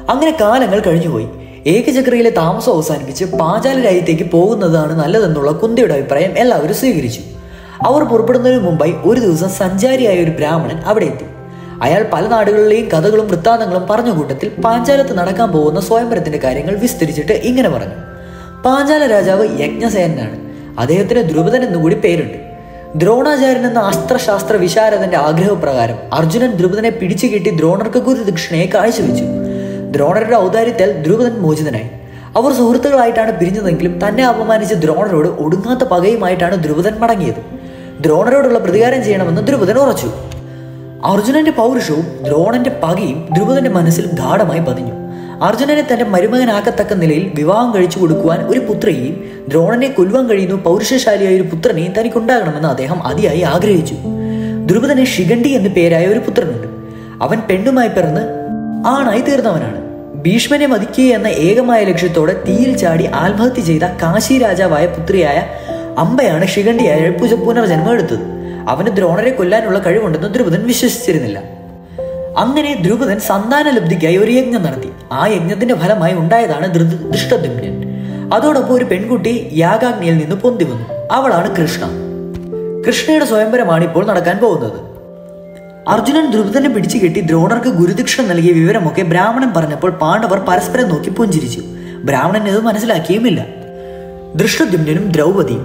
അങ്ങനെ കാലങ്ങൾ കഴിഞ്ഞുപോയി ഏകചക്രയിലെ താമസം അവസാനിപ്പിച്ച് പാഞ്ചാല രാജ്യത്തേക്ക് പോകുന്നതാണ് നല്ലതെന്നുള്ള കുന്തിയുടെ അഭിപ്രായം എല്ലാവരും സ്വീകരിച്ചു അവർ പുറപ്പെടുന്നതിന് മുമ്പായി ഒരു ദിവസം സഞ്ചാരിയായ ഒരു ബ്രാഹ്മണൻ അവിടെ എത്തി അയാൾ പല നാടുകളിലെയും കഥകളും വൃത്താന്തങ്ങളും പറഞ്ഞ കൂട്ടത്തിൽ പാഞ്ചാലത്ത് നടക്കാൻ പോകുന്ന സ്വയംവരത്തിന്റെ കാര്യങ്ങൾ വിസ്തരിച്ചിട്ട് ഇങ്ങനെ പറഞ്ഞു പാഞ്ചാല രാജാവ് യജ്ഞസേനാണ് അദ്ദേഹത്തിന് ധ്രുപദൻ എന്നുകൂടി പേരുണ്ട് ദ്രോണാചാര്യൻ എന്ന അസ്ത്രശാസ്ത്ര വിശാരദന്റെ ആഗ്രഹപ്രകാരം അർജുനൻ ധ്രുപദനെ പിടിച്ചു കെട്ടി ദ്രോണർക്ക് ഗുരുദക്ഷിണയെ കാഴ്ചവെച്ചു ദ്രോണരുടെ ഔദാര്യത്താൽ ധ്രുപദൻ മോചിതനായി അവർ സുഹൃത്തുക്കളായിട്ടാണ് പിരിഞ്ഞതെങ്കിലും തന്നെ അപമാനിച്ച ദ്രോണരോട് ഒടുങ്ങാത്ത പകയുമായിട്ടാണ് ധ്രുപദൻ മടങ്ങിയത് ദ്രോണരോടുള്ള പ്രതികാരം ചെയ്യണമെന്ന് ധ്രുപദൻ ഉറച്ചു അർജുനന്റെ പൗരുഷവും ദ്രോണന്റെ പകയും ധ്രുപദന്റെ മനസ്സിൽ ഗാഠമായി പതിഞ്ഞു അർജുനനെ തന്റെ മരുമകനാക്കത്തക്ക നിലയിൽ വിവാഹം കഴിച്ചു കൊടുക്കുവാൻ ഒരു പുത്രയെയും ദ്രോണനെ കൊല്ലുവാൻ കഴിയുന്ന പൗരുഷശാലിയായ ഒരു പുത്രനെയും തനിക്കുണ്ടാകണമെന്ന് അദ്ദേഹം അതിയായി ആഗ്രഹിച്ചു ധ്രുപദന് ശിഖണ്ഡി എന്നു പേരായ ഒരു പുത്രനുണ്ട് അവൻ പെണ്ണുമായി പിറന്ന് ആണായി തീർന്നവനാണ് ഭീഷ്മനെ വധിക്കുക എന്ന ഏകമായ ലക്ഷ്യത്തോടെ തീയിൽ ചാടി ആത്മഹത്യ ചെയ്ത കാശി രാജാവായ പുത്രിയായ അമ്പയാണ് ശിഖണ്ഡിയായ പുജ പുനർജന്മം എടുത്തത് അവന് ദ്രോണരെ കൊല്ലാനുള്ള കഴിവുണ്ടെന്ന് ദ്രുപദൻ വിശ്വസിച്ചിരുന്നില്ല അങ്ങനെ ദ്രുപദൻ സന്താനലബ്ധിക്കായി ഒരു യജ്ഞം നടത്തി ആ യജ്ഞത്തിന്റെ ഫലമായി ഉണ്ടായതാണ് ധൃ- ദൃഷ്ടദ്യുമ്നൻ അതോടൊപ്പം ഒരു പെൺകുട്ടി യാഗാഗ്നിയിൽ നിന്ന് പൊന്തി വന്നു അവളാണ് കൃഷ്ണ കൃഷ്ണയുടെ സ്വയംവരമാണ് ഇപ്പോൾ നടക്കാൻ പോകുന്നത് അർജുനൻ ദ്രുപദനെ പിടിച്ചു കെട്ടി ദ്രോണർക്ക് ഗുരുദക്ഷിണ നൽകിയ വിവരമൊക്കെ ബ്രാഹ്മണൻ പറഞ്ഞപ്പോൾ പാണ്ഡവർ പരസ്പരം നോക്കി പുഞ്ചിരിച്ചു ബ്രാഹ്മണൻ ഇത് മനസ്സിലാക്കിയുമില്ല ദൃഷ്ടദ്യുമ്നും ദ്രൗപദിയും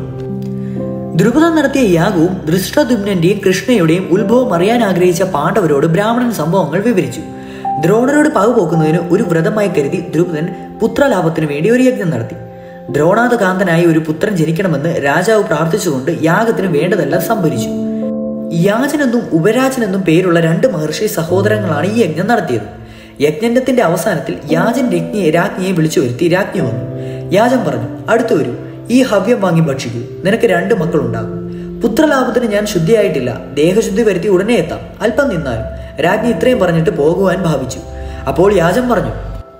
ദ്രുപദം നടത്തിയ യാഗവും ദൃഷ്ടദ്യുമ്നന്റെയും കൃഷ്ണയുടെയും ഉത്ഭവം അറിയാൻ ആഗ്രഹിച്ച പാണ്ഡവരോട് ബ്രാഹ്മണൻ സംഭവങ്ങൾ വിവരിച്ചു ദ്രോണരോട് പകുപോക്കുന്നതിന് ഒരു വ്രതമായി കരുതി ദ്രുപദൻ പുത്രലാഭത്തിനു വേണ്ടി ഒരു യജ്ഞം നടത്തി ദ്രോണാദകാന്തനായി ഒരു പുത്രൻ ജനിക്കണമെന്ന് രാജാവ് പ്രാർത്ഥിച്ചുകൊണ്ട് യാഗത്തിന് വേണ്ടതെല്ലാം സംഭരിച്ചു യാജനെന്നും ഉപരാജനെന്നും പേരുള്ള രണ്ട് മഹർഷി സഹോദരങ്ങളാണ് ഈ യജ്ഞം നടത്തിയത് യജ്ഞത്തിന്റെ അവസാനത്തിൽ യാജൻ രജ്ഞിയെ രാജ്ഞിയെ വിളിച്ചു വരുത്തി രാജ്ഞി വന്നു യാജൻ പറഞ്ഞു അടുത്തു വരൂ ഈ ഹവ്യം വാങ്ങി ഭക്ഷിക്കൂ നിനക്ക് രണ്ട് മക്കളുണ്ടാകും പുത്രലാഭത്തിന് ഞാൻ ശുദ്ധിയായിട്ടില്ല ദേഹശുദ്ധി വരുത്തി ഉടനെ എത്താം അല്പം നിന്നാലും രാജ്ഞി ഇത്രയും പറഞ്ഞിട്ട് പോകുവാൻ ഭാവിച്ചു അപ്പോൾ യാജൻ പറഞ്ഞു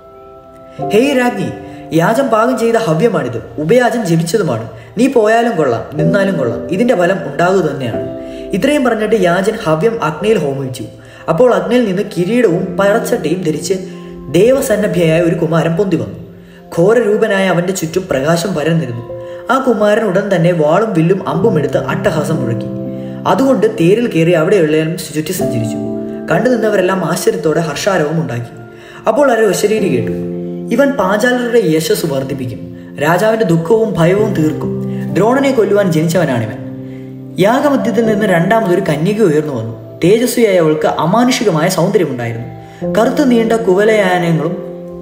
ഹേയ് രാജ്ഞി യാജം പാകം ചെയ്ത ഹവ്യമാണിത് ഉപയാജം ജപിച്ചതുമാണ് നീ പോയാലും കൊള്ളാം നിന്നാലും കൊള്ളാം ഇതിന്റെ ഫലം ഉണ്ടാകുക തന്നെയാണ് ഇത്രയും പറഞ്ഞിട്ട് യാജൻ ഹവ്യം അഗ്നിയിൽ ഹോമിച്ചു അപ്പോൾ അഗ്നിയിൽ നിന്ന് കിരീടവും പറച്ചട്ടയും ധരിച്ച് ദേവസന്നഭ്യയായ ഒരു കുമാരൻ പൊന്തി വന്നു ഘോരരൂപനായ അവന്റെ ചുറ്റും പ്രകാശം പരന്നിരുന്നു ആ കുമാരൻ ഉടൻ തന്നെ വാളും വില്ലും അമ്പും എടുത്ത് അട്ടഹാസം മുഴക്കി അതുകൊണ്ട് തേരിൽ കയറി അവിടെയുള്ളവരും ചുറ്റി സഞ്ചരിച്ചു കണ്ടു നിന്നവരെല്ലാം ആശ്ചര്യത്തോടെ ഹർഷാരവം ഉണ്ടാക്കി അപ്പോൾ ഒരു ഒശരീരി കേട്ടു ഇവൻ പാഞ്ചാലരുടെ യശസ് വർദ്ധിപ്പിക്കും രാജാവിന്റെ ദുഃഖവും ഭയവും തീർക്കും ദ്രോണനെ കൊല്ലുവാൻ ജനിച്ചവനാണിവൻ യാഗമധ്യത്തിൽ നിന്ന് രണ്ടാമതൊരു കന്യക ഉയർന്നു വന്നു തേജസ്വിയായ അവൾക്ക് അമാനുഷികമായ സൗന്ദര്യമുണ്ടായിരുന്നു കറുത്തു നീണ്ട കുവലയാനങ്ങളും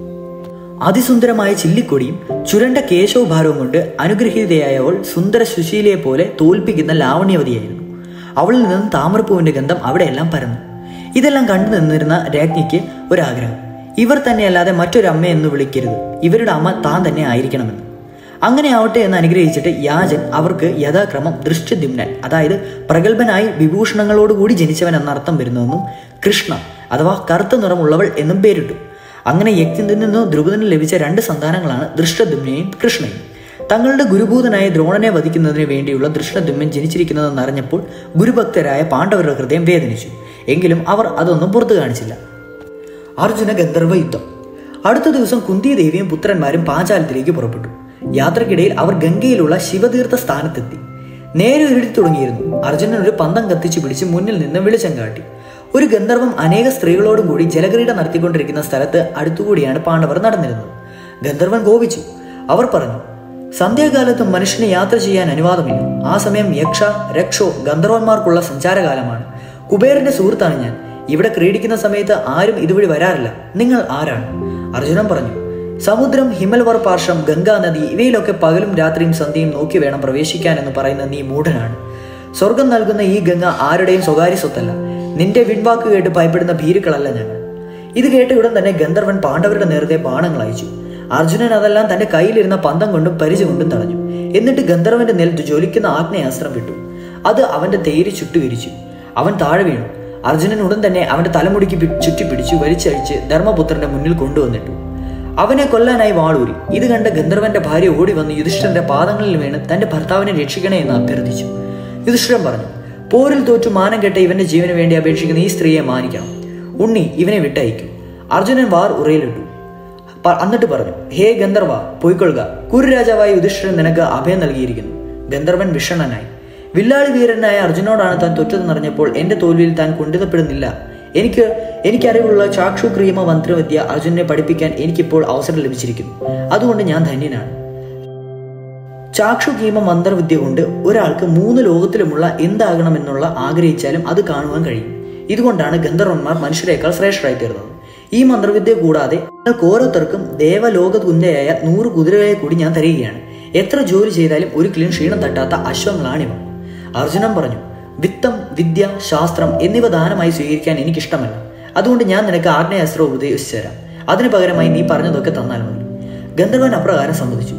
അതിസുന്ദരമായ ചില്ലിക്കൊടിയും ചുരണ്ട കേശവഭാരവും കൊണ്ട് അനുഗ്രഹീതയായ അവൾ സുന്ദര സുശീലയെ പോലെ തോൽപ്പിക്കുന്ന ലാവണ്യവതിയായിരുന്നു അവളിൽ നിന്നും താമരപ്പൂവിന്റെ ഗന്ധം അവിടെയെല്ലാം പരന്നു ഇതെല്ലാം കണ്ടു നിന്നിരുന്ന രാജ്ഞിക്ക് ഒരാഗ്രഹം ഇവർ തന്നെയല്ലാതെ മറ്റൊരു അമ്മ എന്ന് വിളിക്കരുത് ഇവരുടെ അമ്മ താൻ തന്നെ ആയിരിക്കണമെന്ന് അങ്ങനെ ആവട്ടെ എന്ന് അനുഗ്രഹിച്ചിട്ട് യാജൻ അവർക്ക് യഥാക്രമം ദൃഷ്ടദ്യുമ്നൻ അതായത് പ്രഗത്ഭനായി വിഭൂഷണങ്ങളോടുകൂടി ജനിച്ചവൻ എന്നർത്ഥം വരുന്നുവെന്നും കൃഷ്ണ അഥവാ കറുത്ത നിറമുള്ളവൾ എന്നും പേരിട്ടു അങ്ങനെ യജ്ഞത്തിൽ നിന്ന് ധ്രുപദന് ലഭിച്ച രണ്ട് സന്താനങ്ങളാണ് ദൃഷ്ടദ്യുമ്നയും കൃഷ്ണയും തങ്ങളുടെ ഗുരുഭൂതനായ ദ്രോണനെ വധിക്കുന്നതിന് വേണ്ടിയുള്ള ദൃഷ്ടദ്യുമ്നൻ ജനിച്ചിരിക്കുന്നതെന്ന് അറിഞ്ഞപ്പോൾ ഗുരുഭക്തരായ പാണ്ഡവരുടെ ഹൃദയം വേദനിച്ചു എങ്കിലും അവർ അതൊന്നും പുറത്തു കാണിച്ചില്ല അർജുന ഗന്ധർവ യുദ്ധം അടുത്ത ദിവസം കുന്തിദേവിയും പുത്രന്മാരും പാഞ്ചാലത്തിലേക്ക് പുറപ്പെട്ടു യാത്രക്കിടയിൽ അവർ ഗംഗയിലുള്ള ശിവതീർത്ഥ സ്ഥാനത്തെത്തി നേരെ ഉരുടി തുടങ്ങിയിരുന്നു അർജുനൻ ഒരു പന്തം കത്തിച്ചു പിടിച്ച് മുന്നിൽ നിന്ന് വെളിച്ചം കാട്ടി ഒരു ഗന്ധർവം അനേക സ്ത്രീകളോടും കൂടി ജലക്രീഡ നടത്തിക്കൊണ്ടിരിക്കുന്ന സ്ഥലത്ത് അടുത്തുകൂടിയാണ് പാണ്ഡവർ നടന്നിരുന്നത് ഗന്ധർവൻ കോപിച്ചു അവർ പറഞ്ഞു സന്ധ്യാകാലത്തും മനുഷ്യന് യാത്ര ചെയ്യാൻ അനുവാദമില്ല ആ സമയം യക്ഷ രക്ഷോ ഗന്ധർവന്മാർക്കുള്ള സഞ്ചാരകാലമാണ് കുബേരന്റെ സുഹൃത്താണ് ഞാൻ ഇവിടെ ക്രീഡിക്കുന്ന സമയത്ത് ആരും ഇതുവഴി വരാറില്ല നിങ്ങൾ ആരാണ് അർജുനൻ പറഞ്ഞു സമുദ്രം ഹിമൽവർ പാർശ്വം ഗംഗാ നദി ഇവയിലൊക്കെ പകലും രാത്രിയും സന്ധ്യയും നോക്കി വേണം പ്രവേശിക്കാൻ എന്ന് പറയുന്ന നീ മൂഢനാണ് സ്വർഗം നൽകുന്ന ഈ ഗംഗ ആരുടെയും സ്വകാര്യ സ്വത്തല്ല നിന്റെ വിൺവാക്ക് കേട്ട് ഭയപ്പെടുന്ന ഭീരുക്കളല്ല ഞങ്ങൾ ഇത് കേട്ട ഉടൻ തന്നെ ഗന്ധർവൻ പാണ്ഡവരുടെ നേരത്തെ ബാണങ്ങൾ അയച്ചു അർജുനൻ അതെല്ലാം തന്റെ കയ്യിലിരുന്ന പന്തം കൊണ്ടും പരിച കൊണ്ടും തടഞ്ഞു എന്നിട്ട് ഗന്ധർവന്റെ നിലത്ത് ജ്വലിക്കുന്ന ആഗ്നേയാസ്ത്രം വിട്ടു അത് അവന്റെ തേരി ചുട്ടുകരിച്ചു അവൻ താഴെ വീണു അർജുനൻ ഉടൻ തന്നെ അവന്റെ തലമുടിക്ക് പി- ചുറ്റിപ്പിടിച്ചു വലിച്ചഴിച്ച് ധർമ്മപുത്രന്റെ മുന്നിൽ കൊണ്ടുവന്നിട്ടു അവനെ കൊല്ലാനായി വാളൂരി ഇത് കണ്ട ഗന്ധർവന്റെ ഭാര്യ ഓടി വന്ന് യുധിഷ്ഠിരന്റെ പാദങ്ങളിൽ വീണ് തന്റെ ഭർത്താവിനെ രക്ഷിക്കണേ എന്ന് അഭ്യർത്ഥിച്ചു യുധിഷ്ഠിരൻ പറഞ്ഞു പോരിൽ തോറ്റു മാനം കെട്ട ഇവന്റെ ജീവന് വേണ്ടി അപേക്ഷിക്കുന്ന ഈ സ്ത്രീയെ മാനിക്കണം ഉണ്ണി ഇവനെ വിട്ടയക്കും അർജുനൻ വാർ ഉറയിലിട്ടു പ- എന്നിട്ട് പറഞ്ഞു ഹേ ഗന്ധർവ പോയിക്കൊള്ളുക കുരുരാജാവായ യുധിഷ്ഠിരൻ നിനക്ക് അഭയം നൽകിയിരിക്കുന്നു ഗന്ധർവൻ വിഷണ്ണനായി വില്ലാളി വീരനായ അർജുനോടാണ് താൻ തൊറ്റതെന്നറിഞ്ഞപ്പോൾ എന്റെ തോൽവിയിൽ താൻ കുണ്ഠിതപ്പെടുന്നില്ല എനിക്ക് എനിക്കറിവുള്ള ചാക്ഷു ക്രിയമ മന്ത്രവിദ്യ അർജുനെ പഠിപ്പിക്കാൻ എനിക്കിപ്പോൾ അവസരം ലഭിച്ചിരിക്കുന്നു അതുകൊണ്ട് ഞാൻ ധന്യനാണ് ചാക്ഷു കീമ മന്ത്രവിദ്യ കൊണ്ട് ഒരാൾക്ക് മൂന്ന് ലോകത്തിലുമുള്ള എന്താകണമെന്നുള്ള ആഗ്രഹിച്ചാലും അത് കാണുവാൻ കഴിയും ഇതുകൊണ്ടാണ് ഗന്ധർവന്മാർ മനുഷ്യരെക്കാൾ ശ്രേഷ്ഠരായി തീർന്നത് ഈ മന്ത്രവിദ്യ കൂടാതെ നിങ്ങൾക്ക് ഓരോരുത്തർക്കും ദേവലോക തുല്യയായ നൂറ് കുതിരകളെ കൂടി ഞാൻ തരികയാണ് എത്ര ജോലി ചെയ്താലും ഒരിക്കലും ക്ഷീണം തട്ടാത്ത അശ്വങ്ങളാണിവ അർജുനൻ പറഞ്ഞു വിത്തം വിദ്യ ശാസ്ത്രം എന്നിവ ദാനമായി സ്വീകരിക്കാൻ എനിക്കിഷ്ടമല്ല അതുകൊണ്ട് ഞാൻ നിനക്ക് ആഗ്നേയാസ്ത്രം ഉപദേശിച്ചു തരാം അതിനു പകരമായി നീ പറഞ്ഞതൊക്കെ തന്നാൽ മതി ഗന്ധർവൻ അപ്രകാരം സമ്മതിച്ചു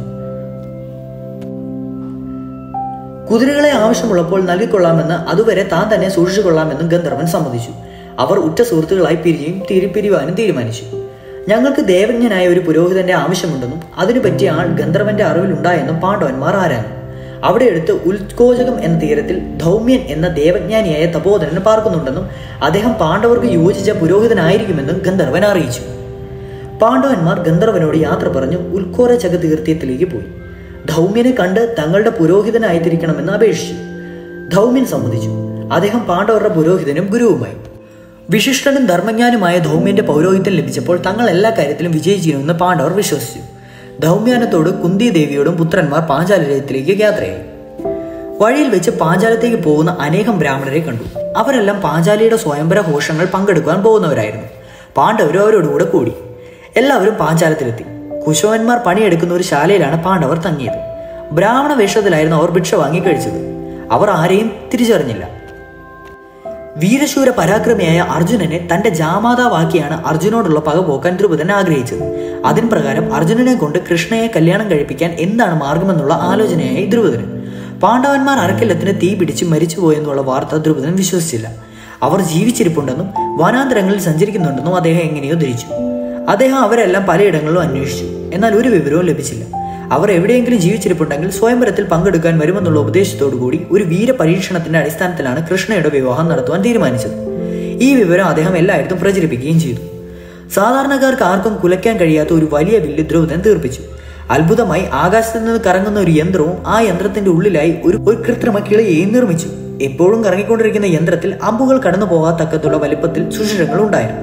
കുതിരകളെ ആവശ്യമുള്ളപ്പോൾ നൽകിക്കൊള്ളാമെന്ന് അതുവരെ താൻ തന്നെ സൂക്ഷിച്ചു കൊള്ളാമെന്നും ഗന്ധർവൻ സമ്മതിച്ചു അവർ ഉറ്റ സുഹൃത്തുക്കളായി പിരിയുകയും തിരിപ്പിരിവാനും തീരുമാനിച്ചു ഞങ്ങൾക്ക് ദേവജ്ഞനായ ഒരു പുരോഹിതന്റെ ആവശ്യമുണ്ടെന്നും അതിനു പറ്റിയ ആൾ ഗന്ധർവന്റെ അറിവിലുണ്ടായെന്നും പാണ്ഡവന്മാർ ആരാഞ്ഞു അവിടെ അടുത്ത് ഉത്കോചകം എന്ന തീരത്തിൽ ധൗമ്യൻ എന്ന ദേവജ്ഞാനിയായ തപോധനൻ പാർക്കുന്നുണ്ടെന്നും അദ്ദേഹം പാണ്ഡവർക്ക് യോജിച്ച പുരോഹിതനായിരിക്കുമെന്നും ഗന്ധർവൻ അറിയിച്ചു പാണ്ഡവന്മാർ ഗന്ധർവനോട് യാത്ര പറഞ്ഞു ഉൽക്കോര ചകതീർത്ഥ്യത്തിലേക്ക് പോയി ധൗമ്യനെ കണ്ട് തങ്ങളുടെ പുരോഹിതനായിത്തിരിക്കണമെന്ന് അപേക്ഷിച്ചു ധൗമ്യൻ സമ്മതിച്ചു അദ്ദേഹം പാണ്ഡവരുടെ പുരോഹിതനും ഗുരുവുമായി വിശിഷ്ടനും ധർമ്മജ്ഞാനുമായ ധൗമ്യന്റെ പൗരോഹിത്യം ലഭിച്ചപ്പോൾ തങ്ങൾ എല്ലാ കാര്യത്തിലും വിജയിച്ചിരുമെന്ന് പാണ്ഡവർ വിശ്വസിച്ചു ധൗമ്യാനത്തോട് കുന്തി ദേവിയോടും പുത്രന്മാർ പാഞ്ചാലയത്തിലേക്ക് യാത്രയായി വഴിയിൽ വെച്ച് പാഞ്ചാലത്തേക്ക് പോകുന്ന അനേകം ബ്രാഹ്മണരെ കണ്ടു അവരെല്ലാം പാഞ്ചാലിയുടെ സ്വയംവര ഘോഷങ്ങൾ പങ്കെടുക്കുവാൻ പോകുന്നവരായിരുന്നു പാണ്ഡവരും അവരോടുകൂടെ കൂടി എല്ലാവരും പാഞ്ചാലത്തിലെത്തി കുശവന്മാർ പണിയെടുക്കുന്ന ഒരു ശാലയിലാണ് പാണ്ഡവർ തങ്ങിയത് ബ്രാഹ്മണ വേഷത്തിലായിരുന്നു അവർ ഭിക്ഷ വാങ്ങി കഴിച്ചത് അവർ ആരെയും തിരിച്ചറിഞ്ഞില്ല വീരശൂര പരാക്രമിയായ അർജുനനെ തന്റെ ജാമാതാവാക്കിയാണ് അർജുനോടുള്ള പക പോക്കാൻ ദ്രുപദൻ ആഗ്രഹിച്ചത് അതിൻ പ്രകാരം അർജുനനെ കൊണ്ട് കൃഷ്ണയെ കല്യാണം കഴിപ്പിക്കാൻ എന്താണ് മാർഗമെന്നുള്ള ആലോചനയായി ദ്രുപദന് പാണ്ഡവന്മാർ അരക്കില്ലത്തിന് തീ പിടിച്ച് മരിച്ചുപോയെന്നുള്ള വാർത്ത ദ്രുപദൻ വിശ്വസിച്ചില്ല അവർ ജീവിച്ചിരിപ്പുണ്ടെന്നും വനാന്തരങ്ങളിൽ സഞ്ചരിക്കുന്നുണ്ടെന്നും അദ്ദേഹം എങ്ങനെയോ ധരിച്ചു അദ്ദേഹം അവരെല്ലാം പലയിടങ്ങളിലും അന്വേഷിച്ചു എന്നാൽ ഒരു വിവരവും ലഭിച്ചില്ല അവർ എവിടെയെങ്കിലും ജീവിച്ചിരിപ്പുണ്ടെങ്കിൽ സ്വയംവരത്തിൽ പങ്കെടുക്കാൻ വരുമെന്നുള്ള ഉപദേശത്തോടുകൂടി ഒരു വീര പരീക്ഷണത്തിന്റെ അടിസ്ഥാനത്തിലാണ് കൃഷ്ണയുടെ വിവാഹം നടത്തുവാൻ തീരുമാനിച്ചത് ഈ വിവരം അദ്ദേഹം എല്ലായിടത്തും പ്രചരിപ്പിക്കുകയും ചെയ്തു സാധാരണക്കാർക്ക് ആർക്കും കുലയ്ക്കാൻ കഴിയാത്ത ഒരു വലിയ വില്ല് ദ്രൗപദൻ തീർപ്പിച്ചു അത്ഭുതമായി ആകാശത്ത് നിന്ന് കറങ്ങുന്ന ഒരു യന്ത്രവും ആ യന്ത്രത്തിന്റെ ഉള്ളിലായി ഒരു ഒരു കൃത്രിമ കിളയെയും നിർമ്മിച്ചു എപ്പോഴും കറങ്ങിക്കൊണ്ടിരിക്കുന്ന യന്ത്രത്തിൽ അമ്പുകൾ കടന്നു പോകാത്തക്കത്തുള്ള വലിപ്പത്തിൽ സുഷിരങ്ങൾ ഉണ്ടായിരുന്നു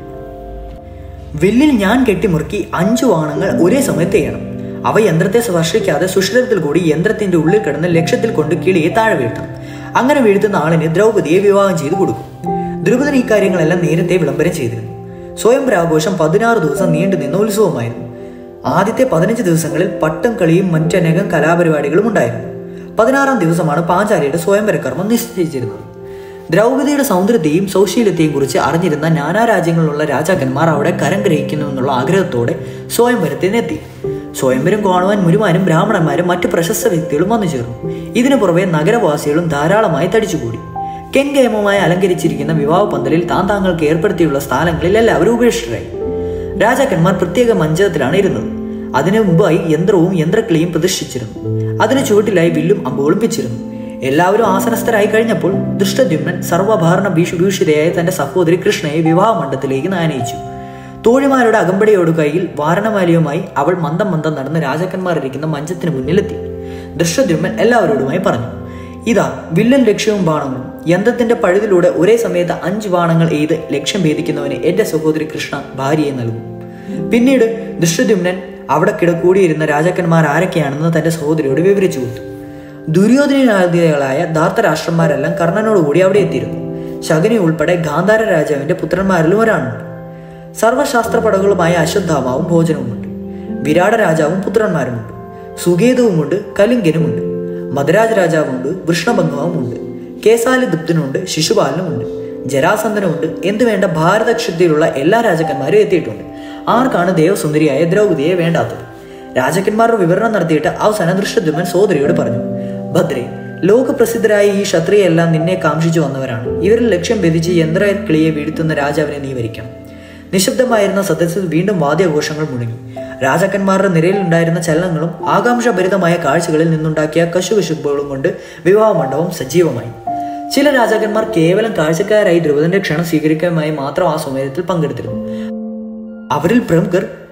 വില്ലിൽ ഞാൻ കെട്ടിമുറുക്കി അഞ്ചു വാണങ്ങൾ ഒരേ സമയത്ത് ചെയ്യണം അവ യന്ത്രത്തെ സ്പർശിക്കാതെ സുഷിരത്തിൽ കൂടി യന്ത്രത്തിന്റെ ഉള്ളിൽ കിടന്ന് ലക്ഷ്യത്തിൽ കൊണ്ട് കിളിയെ താഴെ വീഴ്ത്തണം അങ്ങനെ വീഴ്ത്തുന്ന ആളിന് ദ്രൗപദിയെ വിവാഹം ചെയ്തു കൊടുക്കും ദ്രുപദൻ ഈ കാര്യങ്ങളെല്ലാം നേരത്തെ വിളംബരം ചെയ്തിരുന്നു സ്വയംവരാഘോഷം പതിനാറ് ദിവസം നീണ്ടു നിന്ന ഉത്സവമായിരുന്നു ആദ്യത്തെ പതിനഞ്ച് ദിവസങ്ങളിൽ പട്ടം കളിയും മറ്റനേകം കലാപരിപാടികളും ഉണ്ടായിരുന്നു പതിനാറാം ദിവസമാണ് പാഞ്ചാലിയുടെ സ്വയംവരകർമ്മം നിശ്ചയിച്ചിരുന്നത് ദ്രൗപദിയുടെ സൗന്ദര്യത്തെയും സൗശീല്യത്തെയും കുറിച്ച് അറിഞ്ഞിരുന്ന നാനാ രാജ്യങ്ങളിലുള്ള രാജാക്കന്മാർ അവിടെ കരം ഗ്രഹിക്കുന്നു എന്നുള്ള ആഗ്രഹത്തോടെ സ്വയംവരത്തിനെത്തി സ്വയംവരം കാണുവാൻ മുരുവാനും ബ്രാഹ്മണന്മാരും മറ്റു പ്രശസ്ത വ്യക്തികളും വന്നു ചേർന്നു ഇതിനു പുറമെ നഗരവാസികളും ധാരാളമായി തടിച്ചുകൂടി കെങ്കേമമായി അലങ്കരിച്ചിരിക്കുന്ന വിവാഹ പന്തലിൽ താൻ താങ്കൾക്ക് ഏർപ്പെടുത്തിയുള്ള സ്ഥലങ്ങളിൽ എല്ലാവരും ഉപേക്ഷിതരായി രാജാക്കന്മാർ പ്രത്യേക മഞ്ചത്തിലാണ് ഇരുന്നത് അതിനു മുമ്പായി യന്ത്രവും യന്ത്രക്കിളിയും പ്രതിഷ്ഠിച്ചിരുന്നു അതിന് ചുവട്ടിലായി വില്ലും അമ്പുകളും വെച്ചിരുന്നു എല്ലാവരും ആസനസ്ഥരായി കഴിഞ്ഞപ്പോൾ ദൃഷ്ടദ്യുമ്നൻ സർവ്വഭാരണ ഭീഷുഭൂഷിതയായ തന്റെ സഹോദരി കൃഷ്ണയെ വിവാഹ മണ്ഡലത്തിലേക്ക് നാനയിച്ചു തോഴിമാരുടെ അകമ്പടിയോട് കയ്യിൽ വാരണമാലിയുമായി അവൾ മന്ദം മന്ദം നടന്ന് രാജാക്കന്മാർ ഇരിക്കുന്ന മഞ്ചത്തിന് മുന്നിലെത്തി ദൃഷ്ടദ്യുമ്നൻ എല്ലാവരോടുമായി പറഞ്ഞു ഇതാ വില്ലൻ ലക്ഷ്യവും ബാണവും യന്ത്രത്തിന്റെ പഴുതിലൂടെ ഒരേ സമയത്ത് അഞ്ച് ബാണങ്ങൾ എയ്ത് ലക്ഷ്യം ഭേദിക്കുന്നവന് എന്റെ സഹോദരി കൃഷ്ണ ഭാര്യയെ നൽകും പിന്നീട് ദൃഷ്ടദ്യുമ്നൻ അവിടെ കിടക്കൂടിയിരുന്ന രാജാക്കന്മാർ ആരൊക്കെയാണെന്ന് തന്റെ സഹോദരിയോട് വിവരിച്ചു കൊടുത്തു ദുര്യോധനാദികളായ ധാർത്തരാഷ്ട്രന്മാരെല്ലാം കർണനോടുകൂടി അവിടെ എത്തിയിരുന്നു ശകുനി ഉൾപ്പെടെ ഗാന്ധാര രാജാവിന്റെ പുത്രന്മാരിലും ഒരാളുണ്ട് സർവശാസ്ത്രപടകളുമായ അശ്വത്ഥാമാവും ഭോജനവുമുണ്ട് വിരാട രാജാവും പുത്രന്മാരുമുണ്ട് സുഗേതുവുമുണ്ട് കലിംഗനുമുണ്ട് മധുരാജ രാജാവുമുണ്ട് വൃഷ്ണഭംഗവുമുണ്ട് കേസാലി ദുപ്തനുണ്ട് ശിശുപാലനുമുണ്ട് ജരാസന്ധനുമുണ്ട് എന്തു വേണ്ട ഭാരതക്ഷത്തിലുള്ള എല്ലാ രാജാക്കന്മാരും എത്തിയിട്ടുണ്ട് ആർക്കാണ് ദേവസുന്ദരിയായ ദ്രൗപദിയെ വേണ്ടാത്തത് രാജാക്കന്മാരുടെ വിവരണം നടത്തിയിട്ട് അവസാനം ദൃഷ്ടദ്യുമൻ സോദരിയോട് പറഞ്ഞു ഭദ്രേ ലോകപ്രസിദ്ധരായ ഈ ക്ഷത്രിയെല്ലാം നിന്നെ കാംക്ഷിച്ചു വന്നവരാണ് ഇവരിൽ ലക്ഷ്യം ഭേദിച്ച് യന്ത്രക്കിളിയെ വീഴ്ത്തുന്ന രാജാവിനെ നീ വരിക്കണം നിശബ്ദമായിരുന്ന സദസ്സിൽ വീണ്ടും വാദ്യഘോഷങ്ങൾ മുഴങ്ങി രാജാക്കന്മാരുടെ നിരയിലുണ്ടായിരുന്ന ചലനങ്ങളും ആകാംക്ഷഭരിതമായ കാഴ്ചകളിൽ നിന്നുണ്ടാക്കിയ കശുകശുപ്പുകളും കൊണ്ട് വിവാഹ മണ്ഡപം സജീവമായി ചില രാജാക്കന്മാർ കേവലം കാഴ്ചക്കാരായി ദ്രുപദന്റെ ക്ഷണം സ്വീകരിക്കാനുമായി മാത്രം ആ സമയത്തിൽ പങ്കെടുത്തിരുന്നു അവരിൽ പ്രമുഖർ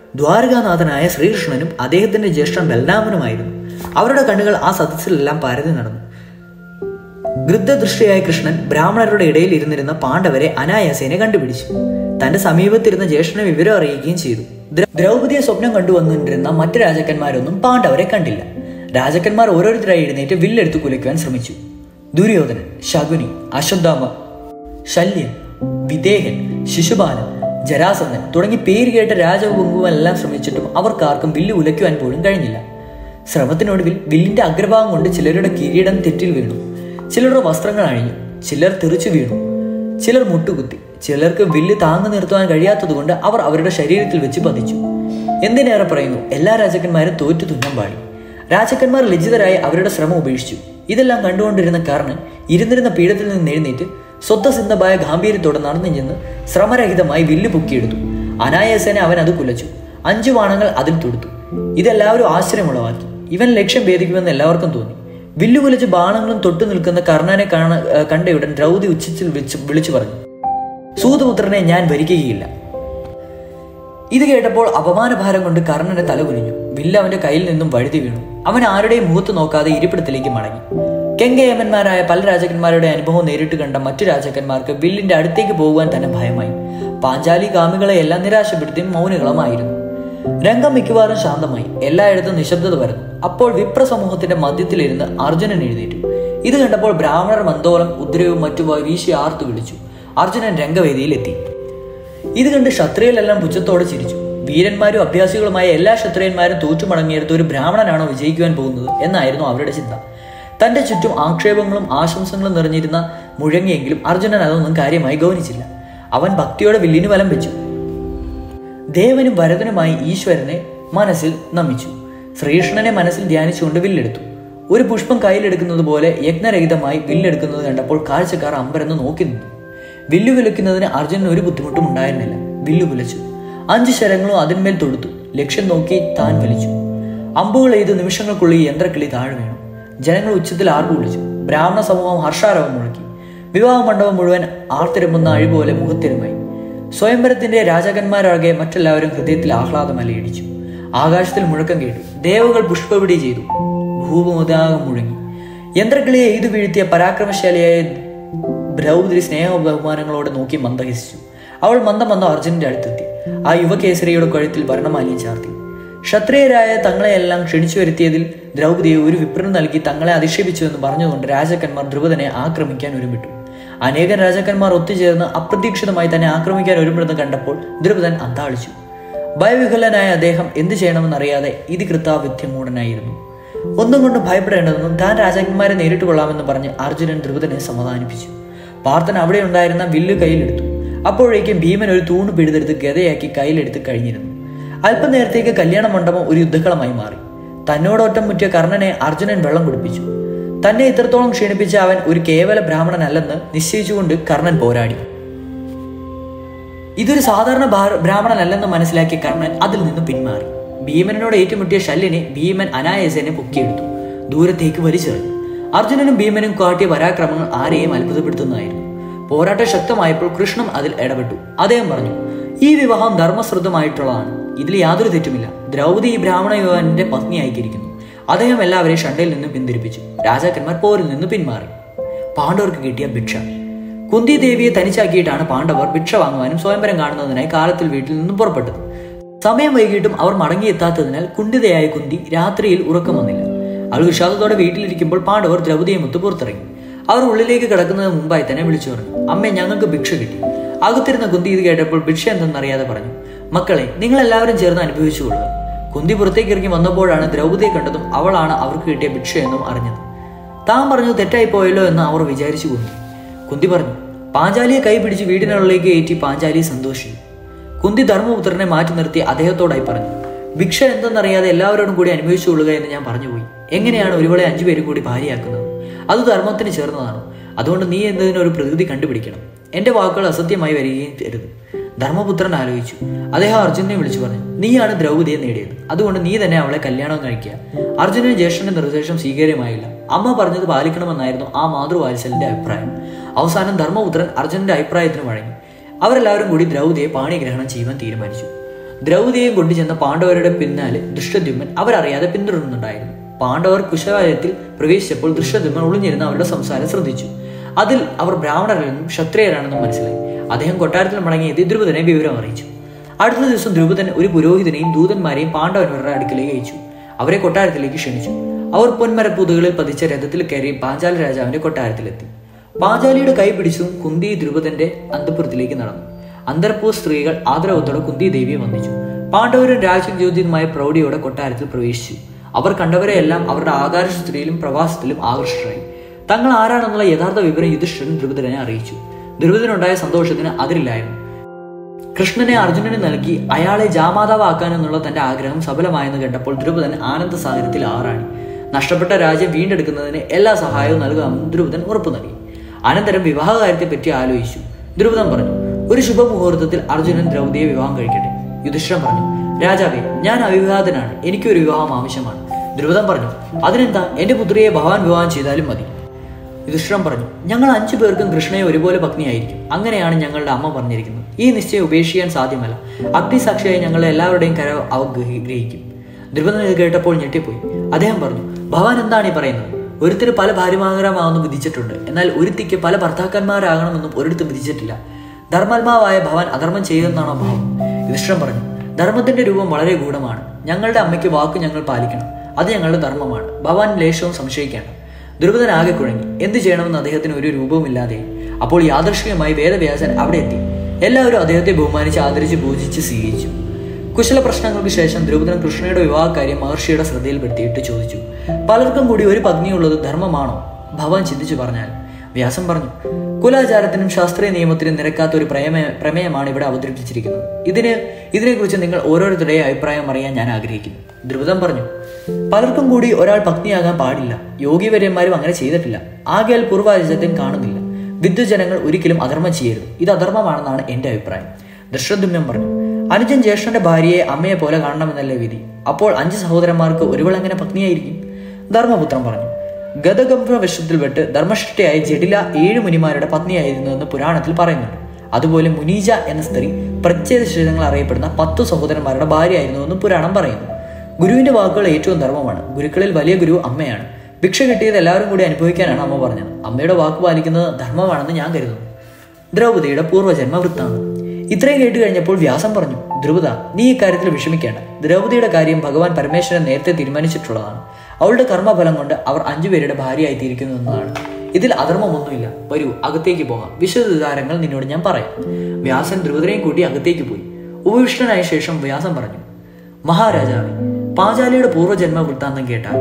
ദ്വാരകാനാഥനായ ശ്രീകൃഷ്ണനും അദ്ദേഹത്തിന്റെ ജ്യേഷ്ഠൻ ബലരാമനുമായിരുന്നു അവരുടെ കണ്ണുകൾ ആ സദസ്സിലെല്ലാം പരതി നടന്നു ഗൃദ്ധദൃഷ്ടിയായ കൃഷ്ണൻ ബ്രാഹ്മണരുടെ ഇടയിൽ ഇരുന്നിരുന്ന പാണ്ഡവരെ അനായാസേനെ കണ്ടുപിടിച്ചു തന്റെ സമീപത്തിരുന്ന ജ്യേഷ്ഠനെ വിവരം അറിയിക്കുകയും ചെയ്തു ദ്ര- ദ്രൗപദിയെ സ്വപ്നം കണ്ടുവന്നിരുന്ന മറ്റു രാജാക്കന്മാരൊന്നും പാണ്ഡവരെ കണ്ടില്ല രാജാക്കന്മാർ ഓരോരുത്തരായി എഴുന്നേറ്റ് വില്ലെടുത്ത് കുലയ്ക്കുവാൻ ശ്രമിച്ചു ദുര്യോധനൻ ശകുനി അശ്വത്ഥാമ ശല്യൻ വിദേഹൻ ശിശുപാലൻ ജരാസന്ധൻ തുടങ്ങി പേര് കേട്ട രാജപങ്കുമെല്ലാം ശ്രമിച്ചിട്ടും അവർക്കാർക്കും വില്ല് ഉലയ്ക്കുവാൻ പോലും കഴിഞ്ഞില്ല ശ്രമത്തിനൊടുവിൽ വില്ലിന്റെ അഗ്രഭാഗം കൊണ്ട് ചിലരുടെ കിരീടം തെറ്റിൽ വീണു ചിലരുടെ വസ്ത്രങ്ങൾ അഴിഞ്ഞു ചിലർ തെറിച്ചു വീണു ചിലർ മുട്ടുകുത്തി ചിലർക്ക് വില്ല് താങ്ങു നിർത്തുവാൻ കഴിയാത്തതുകൊണ്ട് അവർ അവരുടെ ശരീരത്തിൽ വെച്ച് പതിച്ചു എന്തിനേറെ പറയുന്നു എല്ലാ രാജാക്കന്മാരും തോറ്റു തുന്നം പാടി രാജാക്കന്മാർ ലജ്ജിതരായി അവരുടെ ശ്രമം ഉപേക്ഷിച്ചു ഇതെല്ലാം കണ്ടുകൊണ്ടിരുന്ന കർണൻ ഇരുന്നിരുന്ന പീഠത്തിൽ നിന്ന് എഴുന്നേറ്റ് സ്വത്തസിദ്ധമായ ഗാംഭീര്യത്തോടെ നടന്നു ചെന്ന് ശ്രമരഹിതമായി വില്ല് പൊക്കിയെടുത്തു അനായാസേന അവൻ അത് കുലച്ചു അഞ്ചു ബാണങ്ങൾ അതിൽ തൊടുത്തു ഇതെല്ലാവരും ആശ്ചര്യമുളവാക്കി ഇവൻ ലക്ഷ്യം ഭേദിക്കുമെന്ന് എല്ലാവർക്കും തോന്നി വില്ലു കുലച്ച് ബാണങ്ങളും തൊട്ടു നിൽക്കുന്ന കർണനെ കാണ ഏർ കണ്ടയുടൻ ദ്രൗതി ഉച്ചത്തിൽ വിളിച്ചു വിളിച്ചു പറഞ്ഞു സൂതപുത്രനെ ഞാൻ വരിക്കുകയില്ല ഇത് കേട്ടപ്പോൾ അപമാനഭാരം കൊണ്ട് കർണന്റെ തല കുനിഞ്ഞു വില്ല് അവന്റെ കയ്യിൽ നിന്നും വഴുതി വീണു അവൻ ആരുടെയും മുഖത്ത് നോക്കാതെ ഇരിപ്പിടത്തിലേക്ക് മടങ്ങി കെങ്കേമന്മാരായ പല രാജാക്കന്മാരുടെ അനുഭവം നേരിട്ട് കണ്ട മറ്റു രാജാക്കന്മാർക്ക് വില്ലിന്റെ അടുത്തേക്ക് പോകുവാൻ തന്നെ ഭയമായി പാഞ്ചാലി കാമികളെ എല്ലാം നിരാശപ്പെടുത്തി മൗനികളമായിരുന്നു രംഗം മിക്കവാറും ശാന്തമായി എല്ലായിടത്തും നിശബ്ദത പരന്നു അപ്പോൾ വിപ്ര സമൂഹത്തിന്റെ മധ്യത്തിലിരുന്ന് അർജുനൻ എഴുന്നേറ്റു ഇത് കണ്ടപ്പോൾ ബ്രാഹ്മണർ മന്ദോളം ഉദ്രവും മറ്റു വീശി ആർത്തു വിളിച്ചു അർജുനൻ രംഗവേദിയിലെത്തി ഇത് കണ്ട് ക്ഷത്രിയരെല്ലാം പുച്ഛത്തോടെ ചിരിച്ചു വീരന്മാരും അഭ്യാസികളുമായ എല്ലാ ക്ഷത്രിയന്മാരും തോറ്റുമടങ്ങിയെടുത്ത് ഒരു ബ്രാഹ്മണനാണോ വിജയിക്കുവാൻ പോകുന്നത് എന്നായിരുന്നു അവരുടെ ചിന്ത തന്റെ ചുറ്റും ആക്ഷേപങ്ങളും ആശംസകളും നിറഞ്ഞിരുന്ന മുഴങ്ങിയെങ്കിലും അർജുനൻ അതൊന്നും കാര്യമായി ഗൗനിച്ചില്ല അവൻ ഭക്തിയോടെ വില്ലിന് വലം വെച്ചു ദേവനും ഭരതനുമായി ഈശ്വരനെ മനസ്സിൽ നമിച്ചു ശ്രീകൃഷ്ണനെ മനസ്സിൽ ധ്യാനിച്ചുകൊണ്ട് വില്ലെടുത്തു ഒരു പുഷ്പം കയ്യിലെടുക്കുന്നത് പോലെ യജ്ഞരഹിതമായി വില്ലെടുക്കുന്നത് കണ്ടപ്പോൾ കാഴ്ചക്കാർ അമ്പരന്ന് നോക്കി നിന്നു വില്ലു വിലക്കുന്നതിന് അർജുനന് ഒരു ബുദ്ധിമുട്ടും ഉണ്ടായിരുന്നില്ല വില്ലു വിലച്ചു അഞ്ച് ശരങ്ങളും അതിന്മേൽ തൊടുത്തു ലക്ഷ്യം നോക്കി താൻ വലിച്ചു അമ്പുകൾ എയ്ത് നിമിഷങ്ങൾക്കുള്ളിൽ യന്ത്രക്കിളി താഴെ വീണു ജനങ്ങൾ ഉച്ചത്തിൽ ആർപ്പ് വിളിച്ചു ബ്രാഹ്മണ സമൂഹം ഹർഷാരവം മുഴക്കി വിവാഹ മണ്ഡപം മുഴുവൻ ആർത്തിരമ്പുന്ന അഴിപോലെ മുഖത്തിരുമായി സ്വയംവരത്തിന്റെ രാജാക്കന്മാരാകെ മറ്റെല്ലാവരും ഹൃദയത്തിൽ ആഹ്ലാദം അലയടിച്ചു ആകാശത്തിൽ മുഴക്കം കേട്ടു ദേവകൾ പുഷ്പവിടി ചെയ്തു ഭൂമുദാകം മുഴങ്ങി യന്ത്രക്കിളിയെ എയ്തു വീഴ്ത്തിയ പരാക്രമശാലിയായ ദ്രൗപദി സ്നേഹ ബഹുമാനങ്ങളോടെ നോക്കി മന്ദഹസിച്ചു അവൾ മന്ദം മന്ദം അർജുനന്റെ അടുത്തെത്തി ആ യുവകേസരിയുടെ കഴുത്തിൽ വർണ്ണമാലിയും ചാർത്തി ക്ഷത്രിയരായ തങ്ങളെയെല്ലാം ക്ഷണിച്ചു വരുത്തിയതിൽ ദ്രൗപദിയെ ഒരു വിപ്രം നൽകി തങ്ങളെ അധിക്ഷേപിച്ചു എന്ന് പറഞ്ഞുകൊണ്ട് രാജാക്കന്മാർ ദ്രുപദനെ ആക്രമിക്കാൻ ഒരുമിട്ടു അനേകം രാജാക്കന്മാർ ഒത്തുചേർന്ന് അപ്രതീക്ഷിതമായി തന്നെ ആക്രമിക്കാൻ ഒരുമിടുന്ന കണ്ടപ്പോൾ ദ്രുപദൻ അന്താളിച്ചു ഭയവിഹലനായ അദ്ദേഹം എന്തു ചെയ്യണമെന്നറിയാതെ ഇത് കൃതാവിധ്യമൂടനായിരുന്നു ഒന്നും കൊണ്ട് ഭയപ്പെടേണ്ടതെന്നും താൻ രാജാക്കന്മാരെ നേരിട്ട് കൊള്ളാമെന്ന് പറഞ്ഞ് അർജുനൻ ദ്രുപദനെ സമാധാനിപ്പിച്ചു പാർത്ഥൻ അവിടെ ഉണ്ടായിരുന്ന വില്ല് കയ്യിലെടുത്തു അപ്പോഴേക്കും ഭീമൻ ഒരു തൂണ് പിടിതെടുത്ത് ഗതയാക്കി കയ്യിലെടുത്ത് കഴിഞ്ഞിരുന്നു അല്പം നേരത്തേക്ക് കല്യാണ മണ്ഡപം ഒരു യുദ്ധകളമായി മാറി തന്നോടൊറ്റം മുറ്റിയ കർണനെ അർജുനൻ വെള്ളം കുടിപ്പിച്ചു തന്നെ ഇത്രത്തോളം ക്ഷീണിപ്പിച്ച അവൻ ഒരു കേവല ബ്രാഹ്മണനല്ലെന്ന് നിശ്ചയിച്ചുകൊണ്ട് കർണൻ പോരാടി ഇതൊരു സാധാരണ ഭാ- ബ്രാഹ്മണനല്ലെന്ന് മനസ്സിലാക്കിയ കർണൻ അതിൽ നിന്ന് പിന്മാറി ഭീമനോട് ഏറ്റുമുട്ടിയ ശല്യനെ ഭീമൻ അനായാസനെ പൊക്കിയെടുത്തു ദൂരത്തേക്ക് വലിച്ചെറിഞ്ഞു അർജുനനും ഭീമനും കാട്ടിയ പരാക്രമങ്ങൾ ആരെയും അത്ഭുതപ്പെടുത്തുന്നതായിരുന്നു പോരാട്ടം ശക്തമായപ്പോൾ കൃഷ്ണൻ അതിൽ ഇടപെട്ടു അദ്ദേഹം പറഞ്ഞു ഈ വിവാഹം ധർമ്മശ്രുതമായിട്ടുള്ളതാണ് ഇതിൽ യാതൊരു തെറ്റുമില്ല ദ്രൗപദി ഈ ബ്രാഹ്മണ യുവാന്റെ പത്നിയായിരിക്കുന്നു അദ്ദേഹം എല്ലാവരെയും ഷണ്ടയിൽ നിന്ന് പിന്തിരിപ്പിച്ചു രാജാക്കന്മാർ പോരിൽ നിന്ന് പിന്മാറി പാണ്ഡവർക്ക് കിട്ടിയ ഭിക്ഷ കുന്തി ദേവിയെ തനിച്ചാക്കിയിട്ടാണ് പാണ്ഡവർ ഭിക്ഷ വാങ്ങുവാനും സ്വയംവരം കാണുന്നതിനായി കാലത്തിൽ വീട്ടിൽ നിന്നും പുറപ്പെട്ടത് സമയം വൈകിട്ടും അവർ മടങ്ങിയെത്താത്തതിനാൽ കുണ്ഠിതയായ കുന്തി രാത്രിയിൽ ഉറക്കം വന്നില്ല അവൾ വിഷാദത്തോടെ വീട്ടിലിരിക്കുമ്പോൾ പാണ്ഡവർ ദ്രൗപദിയെ മുത്ത് പുറത്തിറങ്ങി അവർ ഉള്ളിലേക്ക് കിടക്കുന്നതിന് മുമ്പായി തന്നെ വിളിച്ചു പറഞ്ഞു അമ്മേ ഞങ്ങൾക്ക് ഭിക്ഷ കിട്ടി അകത്തിരുന്ന കുന്തി ഇത് കേട്ടപ്പോൾ ഭിക്ഷ എന്തെന്നറിയാതെ പറഞ്ഞു മക്കളെ നിങ്ങൾ എല്ലാവരും ചേർന്ന് അനുഭവിച്ചുകൊള്ളുക കുന്തി പുറത്തേക്ക് ഇറങ്ങി വന്നപ്പോഴാണ് ദ്രൗപദിയെ കണ്ടതും അവളാണ് അവർക്ക് കിട്ടിയ ഭിക്ഷ എന്നും അറിഞ്ഞത് താൻ പറഞ്ഞു തെറ്റായി പോയല്ലോ എന്ന് അവർ വിചാരിച്ചു കുന്തി കുന്തി പറഞ്ഞു പാഞ്ചാലിയെ കൈ പിടിച്ച് വീടിനുള്ളിലേക്ക് കയറ്റി പാഞ്ചാലി സന്തോഷിച്ചു കുന്തി ധർമ്മപുത്രനെ മാറ്റി നിർത്തി അദ്ദേഹത്തോടായി പറഞ്ഞു ഭിക്ഷ എന്തെന്നറിയാതെ എല്ലാവരോടും കൂടി അനുഭവിച്ചുകൊള്ളുക എന്ന് ഞാൻ പറഞ്ഞുപോയി എങ്ങനെയാണ് ഒരുവളെ അഞ്ചുപേരും കൂടി ഭാര്യയാക്കുന്നത് അത് ധർമ്മത്തിന് ചേർന്നതാണ് അതുകൊണ്ട് നീ എന്നതിനൊരു പ്രകൃതി കണ്ടുപിടിക്കണം എന്റെ വാക്കുകൾ അസത്യമായി വരികയും തരുത് ധർമ്മപുത്രൻ ആലോചിച്ചു അദ്ദേഹം അർജുനെ വിളിച്ചു പറഞ്ഞു നീയാണ് ദ്രൗപദിയെ നേടിയത് അതുകൊണ്ട് നീ തന്നെ അവളെ കല്യാണം കഴിക്കുക അർജുനന് ജ്യേഷ്ഠന്റെ നിർദ്ദേശം സ്വീകാര്യമായില്ല അമ്മ പറഞ്ഞത് പാലിക്കണമെന്നായിരുന്നു ആ മാതൃവാത്സലിന്റെ അഭിപ്രായം അവസാനം ധർമ്മപുത്രൻ അർജുനന്റെ അഭിപ്രായത്തിന് വഴങ്ങി അവരെല്ലാവരും കൂടി ദ്രൗപദിയെ പാണിഗ്രഹണം ചെയ്യുവാൻ തീരുമാനിച്ചു ദ്രൗപദിയെയും കൊണ്ടുചെന്ന പാണ്ഡവരുടെ പിന്നാലെ ദൃഷ്ടദ്യുമ്മൻ അവരറിയാതെ പിന്തുടരുന്നുണ്ടായിരുന്നു പാണ്ഡവർ കുശവാലയത്തിൽ പ്രവേശിച്ചപ്പോൾ ദൃഷ്ടദ്യുമ്മൻ ഒളിഞ്ഞിരുന്ന് അവരുടെ സംസാരം ശ്രദ്ധിച്ചു അതിൽ അവർ ബ്രാഹ്മണരെന്നും ക്ഷത്രിയരാണെന്നും മനസ്സിലായി അദ്ദേഹം കൊട്ടാരത്തിൽ മടങ്ങിയെത്തി ദ്രുപദനെ വിവരം അറിയിച്ചു അടുത്ത ദിവസം ദ്രുപദൻ ഒരു പുരോഹിതനെയും ദൂതന്മാരെയും പാണ്ഡവന്മാരുടെ അടുക്കിലേക്ക് അയച്ചു അവരെ കൊട്ടാരത്തിലേക്ക് ക്ഷണിച്ചു അവർ പൊന്മരപ്പൂതുകളിൽ പതിച്ച രഥത്തിൽ കയറി പാഞ്ചാല രാജാവിന്റെ കൊട്ടാരത്തിലെത്തി പാഞ്ചാലിയുടെ കൈ പിടിച്ചും കുന്തി ദ്രുപദന്റെ അന്തപുരത്തിലേക്ക് നടന്നു അന്തർപ്പൂ സ്ത്രീകൾ ആദരവത്തോടെ കുന്തി ദേവിയെ വന്ദിച്ചു പാണ്ഡവരും രാജജ്യോതിയുമായ പ്രൗഢിയോടെ കൊട്ടാരത്തിൽ പ്രവേശിച്ചു അവർ കണ്ടവരെയെല്ലാം അവരുടെ ആകാശസ്ത്രീയിലും പ്രവാസത്തിലും ആകർഷകരായി തങ്ങൾ ആരാണെന്നുള്ള യഥാർത്ഥ വിവരം യുധിഷ്ഠിരൻ ദ്രുപദനെ അറിയിച്ചു ദ്രുപദനുണ്ടായ സന്തോഷത്തിന് അതിരില്ലായിരുന്നു കൃഷ്ണനെ അർജുനന് നൽകി അയാളെ ജാമാതാവാക്കാനെന്നുള്ള തന്റെ ആഗ്രഹം സഫലമായെന്ന് കണ്ടപ്പോൾ ദ്രുപദൻ ആനന്ദസാഗരത്തിൽ ആറാണി നഷ്ടപ്പെട്ട രാജ്യം വീണ്ടെടുക്കുന്നതിന് എല്ലാ സഹായവും നൽകാമെന്ന് ദ്രുപദൻ ഉറപ്പു നൽകി അനന്തരം വിവാഹകാര്യത്തെ പറ്റി ആലോചിച്ചു ദ്രുപദൻ പറഞ്ഞു ഒരു ശുഭമുഹൂർത്തത്തിൽ അർജുനൻ ദ്രൗപദിയെ വിവാഹം കഴിക്കട്ടെ യുധിഷ്ഠിരൻ പറഞ്ഞു രാജാവേ ഞാൻ അവിവാഹിതനാണ് എനിക്കൊരു വിവാഹം ആവശ്യമാണ് ദ്രുപദൻ പറഞ്ഞു അതിനെന്താ എന്റെ പുത്രിയെ ഭഗവാൻ വിവാഹം ചെയ്താലും മതി യുധിഷ്ഠിരൻ പറഞ്ഞു ഞങ്ങൾ അഞ്ചു പേർക്കും കൃഷ്ണയെ ഒരുപോലെ പത്നിയായിരിക്കും അങ്ങനെയാണ് ഞങ്ങളുടെ അമ്മ പറഞ്ഞിരിക്കുന്നത് ഈ നിശ്ചയം ഉപേക്ഷിക്കാൻ സാധ്യമല്ല അഗ്നിസാക്ഷിയായി ഞങ്ങളെ എല്ലാവരുടെയും കര അവ ഗ്രഹി- ഗ്രഹിക്കും ദ്രുപദൻ ഇത് കേട്ടപ്പോൾ ഞെട്ടിപ്പോയി അദ്ദേഹം പറഞ്ഞു ഭഗവാൻ എന്താണ് ഈ പറയുന്നത് ഒരുത്തിന് പല ഭാര്യമാകരമാണെന്ന് വിധിച്ചിട്ടുണ്ട് എന്നാൽ ഒരുത്തിക്ക് പല ഭർത്താക്കന്മാരാകണമെന്നും ഒരിടത്തും വിധിച്ചിട്ടില്ല ധർമാത്മാവായ ഭഗവാൻ അധർമ്മം ചെയ്യുമെന്നാണോ ഭാവം യുധിഷ്ഠിരൻ പറഞ്ഞു ധർമ്മത്തിന്റെ രൂപം വളരെ ഗൂഢമാണ് ഞങ്ങളുടെ അമ്മയ്ക്ക് വാക്ക് ഞങ്ങൾ പാലിക്കണം അത് ഞങ്ങളുടെ ധർമ്മമാണ് ഭഗവാൻ ലേശവും സംശയിക്കേണ്ട ദ്രുപദൻ ആകെ കുഴങ്ങി എന്ത് ചെയ്യണമെന്ന് അദ്ദേഹത്തിന് ഒരു രൂപവുമില്ലാതെ അപ്പോൾ യാദൃശ്ചികമായി വേദവ്യാസൻ അവിടെ എത്തി എല്ലാവരും അദ്ദേഹത്തെ ബഹുമാനിച്ച് ആദരിച്ച് പൂജിച്ച് സ്വീകരിച്ചു കുശല പ്രശ്നങ്ങൾക്ക് ശേഷം ദ്രുപദൻ കൃഷ്ണയുടെ വിവാഹകാര്യം മഹർഷിയുടെ ശ്രദ്ധയിൽപ്പെടുത്തിയിട്ട് ചോദിച്ചു പലർക്കും കൂടി ഒരു പത്നിയുള്ളത് ധർമ്മമാണോ ഭഗവാൻ ചിന്തിച്ചു പറഞ്ഞാൽ വ്യാസം പറഞ്ഞു കുലാചാരത്തിനും ശാസ്ത്രീയ നിയമത്തിനും നിരക്കാത്ത ഒരു പ്രമേയ പ്രമേയമാണ് ഇവിടെ അവതരിപ്പിച്ചിരിക്കുന്നത് ഇതിന് ഇതിനെക്കുറിച്ച് നിങ്ങൾ ഓരോരുത്തരുടെയും അഭിപ്രായം അറിയാൻ ഞാൻ ആഗ്രഹിക്കുന്നു ദ്രുപദം പറഞ്ഞു പലർക്കും കൂടി ഒരാൾ പത്നിയാകാൻ പാടില്ല യോഗിവര്യന്മാരും അങ്ങനെ ചെയ്തിട്ടില്ല ആകയാൽ പൂർവാചാര്യത്വം കാണുന്നില്ല വിദ്വജനങ്ങൾ ഒരിക്കലും അധർമ്മം ചെയ്യരുത് ഇത് അധർമ്മമാണെന്നാണ് എന്റെ അഭിപ്രായം ദൃഷ്ടദ്യുമ്നം പറഞ്ഞു അനുജൻ ജ്യേഷ്ഠന്റെ ഭാര്യയെ അമ്മയെ പോലെ കാണണമെന്നല്ലേ വിധി അപ്പോൾ അഞ്ച് സഹോദരന്മാർക്ക് ഒരുവൾ എങ്ങനെ പത്നിയായിരിക്കും ധർമ്മപുത്രൻ പറഞ്ഞു ഗതഗംഭ വിഷത്തിൽപ്പെട്ട് ധർമ്മഷ്ഠയായ ജഡില ഏഴ് മുനിമാരുടെ പത്നിയായിരുന്നു എന്ന് പുരാണത്തിൽ പറയുന്നുണ്ട് അതുപോലെ മുനീജ എന്ന സ്ത്രീ പ്രത്യേകശീലങ്ങൾ അറിയപ്പെടുന്ന പത്തു സഹോദരന്മാരുടെ ഭാര്യയായിരുന്നു എന്ന് പുരാണം പറയുന്നു ഗുരുവിന്റെ വാക്കുകൾ ഏറ്റവും ധർമ്മമാണ് ഗുരുക്കളിൽ വലിയ ഗുരു അമ്മയാണ് ഭിക്ഷ കിട്ടിയത് എല്ലാവരും കൂടി അനുഭവിക്കാനാണ് അമ്മ പറഞ്ഞത് അമ്മയുടെ വാക്ക് പാലിക്കുന്നത് ധർമ്മമാണെന്ന് ഞാൻ കരുതുന്നു ദ്രൗപദിയുടെ പൂർവ്വജന്മ വൃത്താന്തം ഇത്രയും കേട്ട് കഴിഞ്ഞപ്പോൾ വ്യാസം പറഞ്ഞു ധ്രുവത നീ ഇക്കാര്യത്തിൽ വിഷമിക്കേണ്ട ദ്രൗപദിയുടെ കാര്യം ഭഗവാൻ പരമേശ്വരൻ നേരത്തെ തീരുമാനിച്ചിട്ടുള്ളതാണ് അവളുടെ കർമ്മഫലം കൊണ്ട് അവർ അഞ്ചുപേരുടെ ഭാര്യയായി തീരുന്നു എന്നതാണ് ഇതിൽ അധർമ്മമൊന്നുമില്ല വരൂ അകത്തേക്ക് പോകാം വിശദാരങ്ങൾ നിന്നോട് ഞാൻ പറയാം വ്യാസൻ ദ്രുപദനെയും കൂട്ടി അകത്തേക്ക് പോയി ഉപവിഷ്ടനായ ശേഷം വ്യാസം പറഞ്ഞു മഹാരാജാവേ പാഞ്ചാലിയുടെ പൂർവ്വജന്മ വൃത്താന്തം കേട്ടാൽ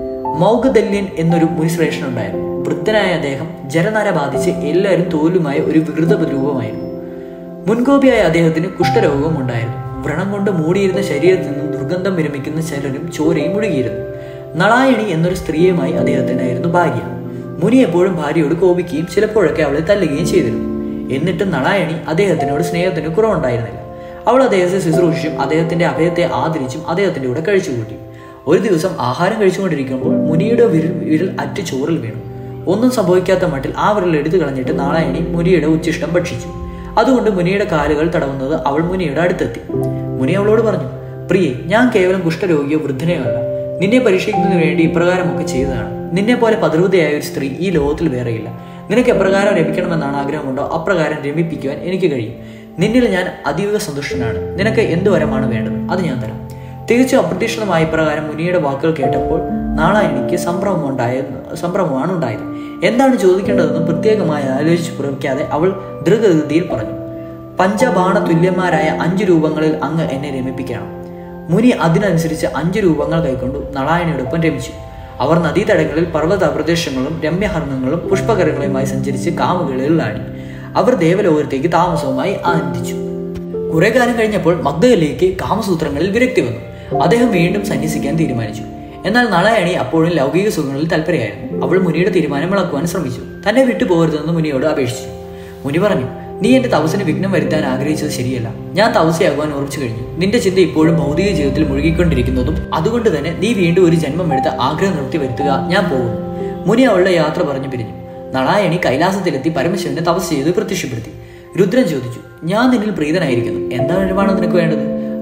മൗഗദല്യൻ എന്നൊരു മുനിശ്രേഷ്ഠനുണ്ടായിരുന്നു വൃദ്ധനായ അദ്ദേഹം ജലനര ബാധിച്ച് എല്ലാവരും തോലുമായ ഒരു വികൃത രൂപമായിരുന്നു മുൻകോപിയായ അദ്ദേഹത്തിന് കുഷ്ഠരോഗവും ഉണ്ടായിരുന്നു വ്രണം കൊണ്ട് മൂടിയിരുന്ന ശരീരത്തിൽ നിന്നും ദുർഗന്ധം വിരമിക്കുന്ന ശരീരം ചോരയും മുഴുകിയിരുന്നു നളായണി എന്നൊരു സ്ത്രീയുമായി അദ്ദേഹത്തിനായിരുന്നു ഭാര്യ മുനി എപ്പോഴും ഭാര്യയോട് കോപിക്കുകയും ചിലപ്പോഴൊക്കെ അവളെ തല്ലുകയും ചെയ്തിരുന്നു എന്നിട്ടും നളായണി അദ്ദേഹത്തിനോട് സ്നേഹത്തിന് കുറവുണ്ടായിരുന്നില്ല അവൾ അദ്ദേഹത്തെ ശുശ്രൂഷിച്ചും അദ്ദേഹത്തിന്റെ അഭയത്തെ ആദരിച്ചും അദ്ദേഹത്തിന്റെ കൂടെ കഴിച്ചുകൂട്ടി ഒരു ദിവസം ആഹാരം കഴിച്ചുകൊണ്ടിരിക്കുമ്പോൾ മുനിയുടെ വിരൽ വിരൽ അറ്റ് ചോറിൽ വീണു ഒന്നും സംഭവിക്കാത്ത മട്ടിൽ ആ വിരൽ എടുത്തു കളഞ്ഞിട്ട് നാളായണി മുനിയുടെ ഉച്ചിഷ്ടം ഭക്ഷിച്ചു അതുകൊണ്ട് മുനിയുടെ കാലുകൾ തടവുന്നത് അവൾ മുനിയുടെ അടുത്തെത്തി മുനി അവളോട് പറഞ്ഞു പ്രിയെ ഞാൻ കേവലം കുഷ്ഠരോഗിയോ വൃദ്ധനെയോ അല്ല നിന്നെ പരീക്ഷിക്കുന്നതിന് വേണ്ടി ഇപ്രകാരമൊക്കെ ചെയ്തതാണ് നിന്നെ പോലെ പതിർവതയായ ഒരു സ്ത്രീ ഈ ലോകത്തിൽ വേറെയില്ല നിനക്ക് എപ്രകാരം രമിക്കണമെന്നാണ് ആഗ്രഹമുണ്ടോ അപ്രകാരം രമിപ്പിക്കുവാൻ എനിക്ക് കഴിയും നിന്നിൽ ഞാൻ അതീവ സന്തുഷ്ടനാണ് നിനക്ക് എന്ത് വരമാണ് വേണ്ടത് അത് ഞാൻ തരാം തികച്ചും അപ്രതീക്ഷിതമായ പ്രകാരം മുനിയുടെ വാക്കുകൾ കേട്ടപ്പോൾ നാളെ എനിക്ക് സംഭ്രമമുണ്ടായ സംഭ്രമമാണ് ഉണ്ടായത് എന്താണ് ചോദിക്കേണ്ടതെന്ന് പ്രത്യേകമായി ആലോചിച്ച് പുറവിക്കാതെ അവൾ ദ്രുതഗതിയിൽ പറഞ്ഞു പഞ്ചബാണ തുല്യന്മാരായ അഞ്ച് രൂപങ്ങളിൽ അങ്ങ് എന്നെ രമിപ്പിക്കണം മുനി അതിനനുസരിച്ച് അഞ്ച് രൂപങ്ങൾ കൈക്കൊണ്ടു നളായണിയോടൊപ്പം രമിച്ചു അവർ നദീതടങ്ങളിൽ പർവ്വത പ്രദേശങ്ങളും രമ്യഹർണങ്ങളും പുഷ്പകരങ്ങളുമായി സഞ്ചരിച്ച് കാമുകളിലാണി അവർ ദേവലോകത്തേക്ക് താമസവുമായി ആനന്ദിച്ചു കുറെ കാലം കഴിഞ്ഞപ്പോൾ മഗ്ദലിലേക്ക് കാമസൂത്രങ്ങളിൽ വിരക്തി വന്നു അദ്ദേഹം വീണ്ടും സന്യസിക്കാൻ തീരുമാനിച്ചു എന്നാൽ നളയണി അപ്പോഴും ലൗകിക സുഖങ്ങളിൽ തൽപരയായിരുന്നു അവൾ മുനിയുടെ തീരുമാനം വിളക്കുവാൻ ശ്രമിച്ചു തന്നെ വിട്ടു പോകരുതെന്ന് മുനിയോട് അപേക്ഷിച്ചു മുനി പറഞ്ഞു നീ എന്റെ തപസ്സിന് വിഘ്നം വരുത്താൻ ആഗ്രഹിച്ചത് ശരിയല്ല ഞാൻ തപസ്യയാകുവാൻ ഉറച്ചു കഴിഞ്ഞു നിന്റെ ചിന്ത ഇപ്പോഴും ഭൗതിക ജീവിതത്തിൽ മുഴുകിക്കൊണ്ടിരിക്കുന്നതും അതുകൊണ്ട് തന്നെ നീ വീണ്ടും ഒരു ജന്മം എടുത്ത് ആഗ്രഹം നിർത്തി വരുത്തുക ഞാൻ പോകുന്നു മുനി അവളുടെ യാത്ര പറഞ്ഞു പിരിഞ്ഞു നളായണി കൈലാസത്തിലെത്തി പരമശിവനെ തപസ് ചെയ്ത് പ്രത്യക്ഷപ്പെടുത്തി രുദ്രൻ ചോദിച്ചു ഞാൻ നിന്നിൽ പ്രീതനായിരിക്കുന്നു എന്താ കഴിവാണ് നിനക്ക് വേണ്ടത്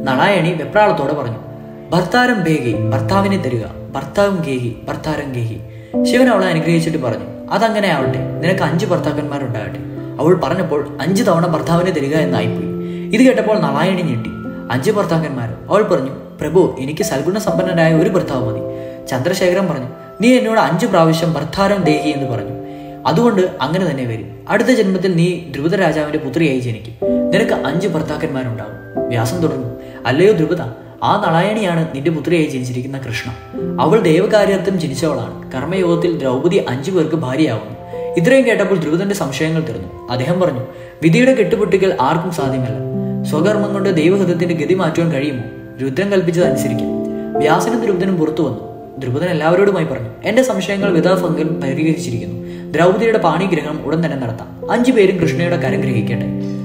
നളായണി വെപ്രാളത്തോടെ പറഞ്ഞു ഭർത്താരം ബേഗി ഭർത്താവിനെ തരിക ഭർത്താവും ഗേഹി ഭർത്താരം ഗേഹി ശിവൻ അവളെ അനുഗ്രഹിച്ചിട്ട് പറഞ്ഞു അതങ്ങനെ ആവട്ടെ നിനക്ക് അഞ്ച് ഭർത്താക്കന്മാരുണ്ടാകട്ടെ അവൾ പറഞ്ഞപ്പോൾ അഞ്ച് തവണ ഭർത്താവിനെ തരിക എന്നായിപ്പോയി ഇത് കേട്ടപ്പോൾ നളായണി ഞെട്ടി അഞ്ച് ഭർത്താക്കന്മാരോ അവൾ പറഞ്ഞു പ്രഭു എനിക്ക് സൽഗുണ സമ്പന്നനായ ഒരു ഭർത്താവ് മതി ചന്ദ്രശേഖരൻ പറഞ്ഞു നീ എന്നോട് അഞ്ചു പ്രാവശ്യം ഭർത്താരം ദേഹി എന്ന് പറഞ്ഞു അതുകൊണ്ട് അങ്ങനെ തന്നെ വരും അടുത്ത ജന്മത്തിൽ നീ ധ്രുപദ രാജാവിന്റെ പുത്രിയായി ജനിക്കും നിനക്ക് അഞ്ച് ഭർത്താക്കന്മാരുണ്ടാകും വ്യാസം തുടർന്നു അല്ലയോ ധ്രുപദ ആ നളായണിയാണ് നിന്റെ പുത്രിയായി ജനിച്ചിരിക്കുന്ന കൃഷ്ണ അവൾ ദൈവകാര്യർത്ഥം ജനിച്ചവളാണ് കർമ്മയോഗത്തിൽ ദ്രൗപദി അഞ്ചു പേർക്ക് ഭാര്യയാവുന്നു ഇത്രയും കേട്ടപ്പോൾ ധ്രുവദന്റെ സംശയങ്ങൾ തീർന്നു അദ്ദേഹം പറഞ്ഞു വിധിയുടെ കെട്ടുപൊട്ടിക്കൽ ആർക്കും സാധ്യമല്ല സ്വകർമ്മം കൊണ്ട് ദൈവഹിതത്തിന്റെ ഗതി മാറ്റുവാൻ കഴിയുമോ രുദ്രൻ കൽപ്പിച്ചത് അനുസരിക്കും വ്യാസനും ധ്രുവദനും പുറത്തു വന്നു ധ്രുവദൻ എല്ലാവരോടുമായി പറഞ്ഞു എന്റെ സംശയങ്ങൾ വിധാഭംഗൽ പരിഹരിച്ചിരിക്കുന്നു ദ്രൗപദിയുടെ പാണിഗ്രഹണം ഉടൻ തന്നെ നടത്താം അഞ്ചു പേരും കൃഷ്ണയുടെ കരം ഗ്രഹിക്കട്ടെ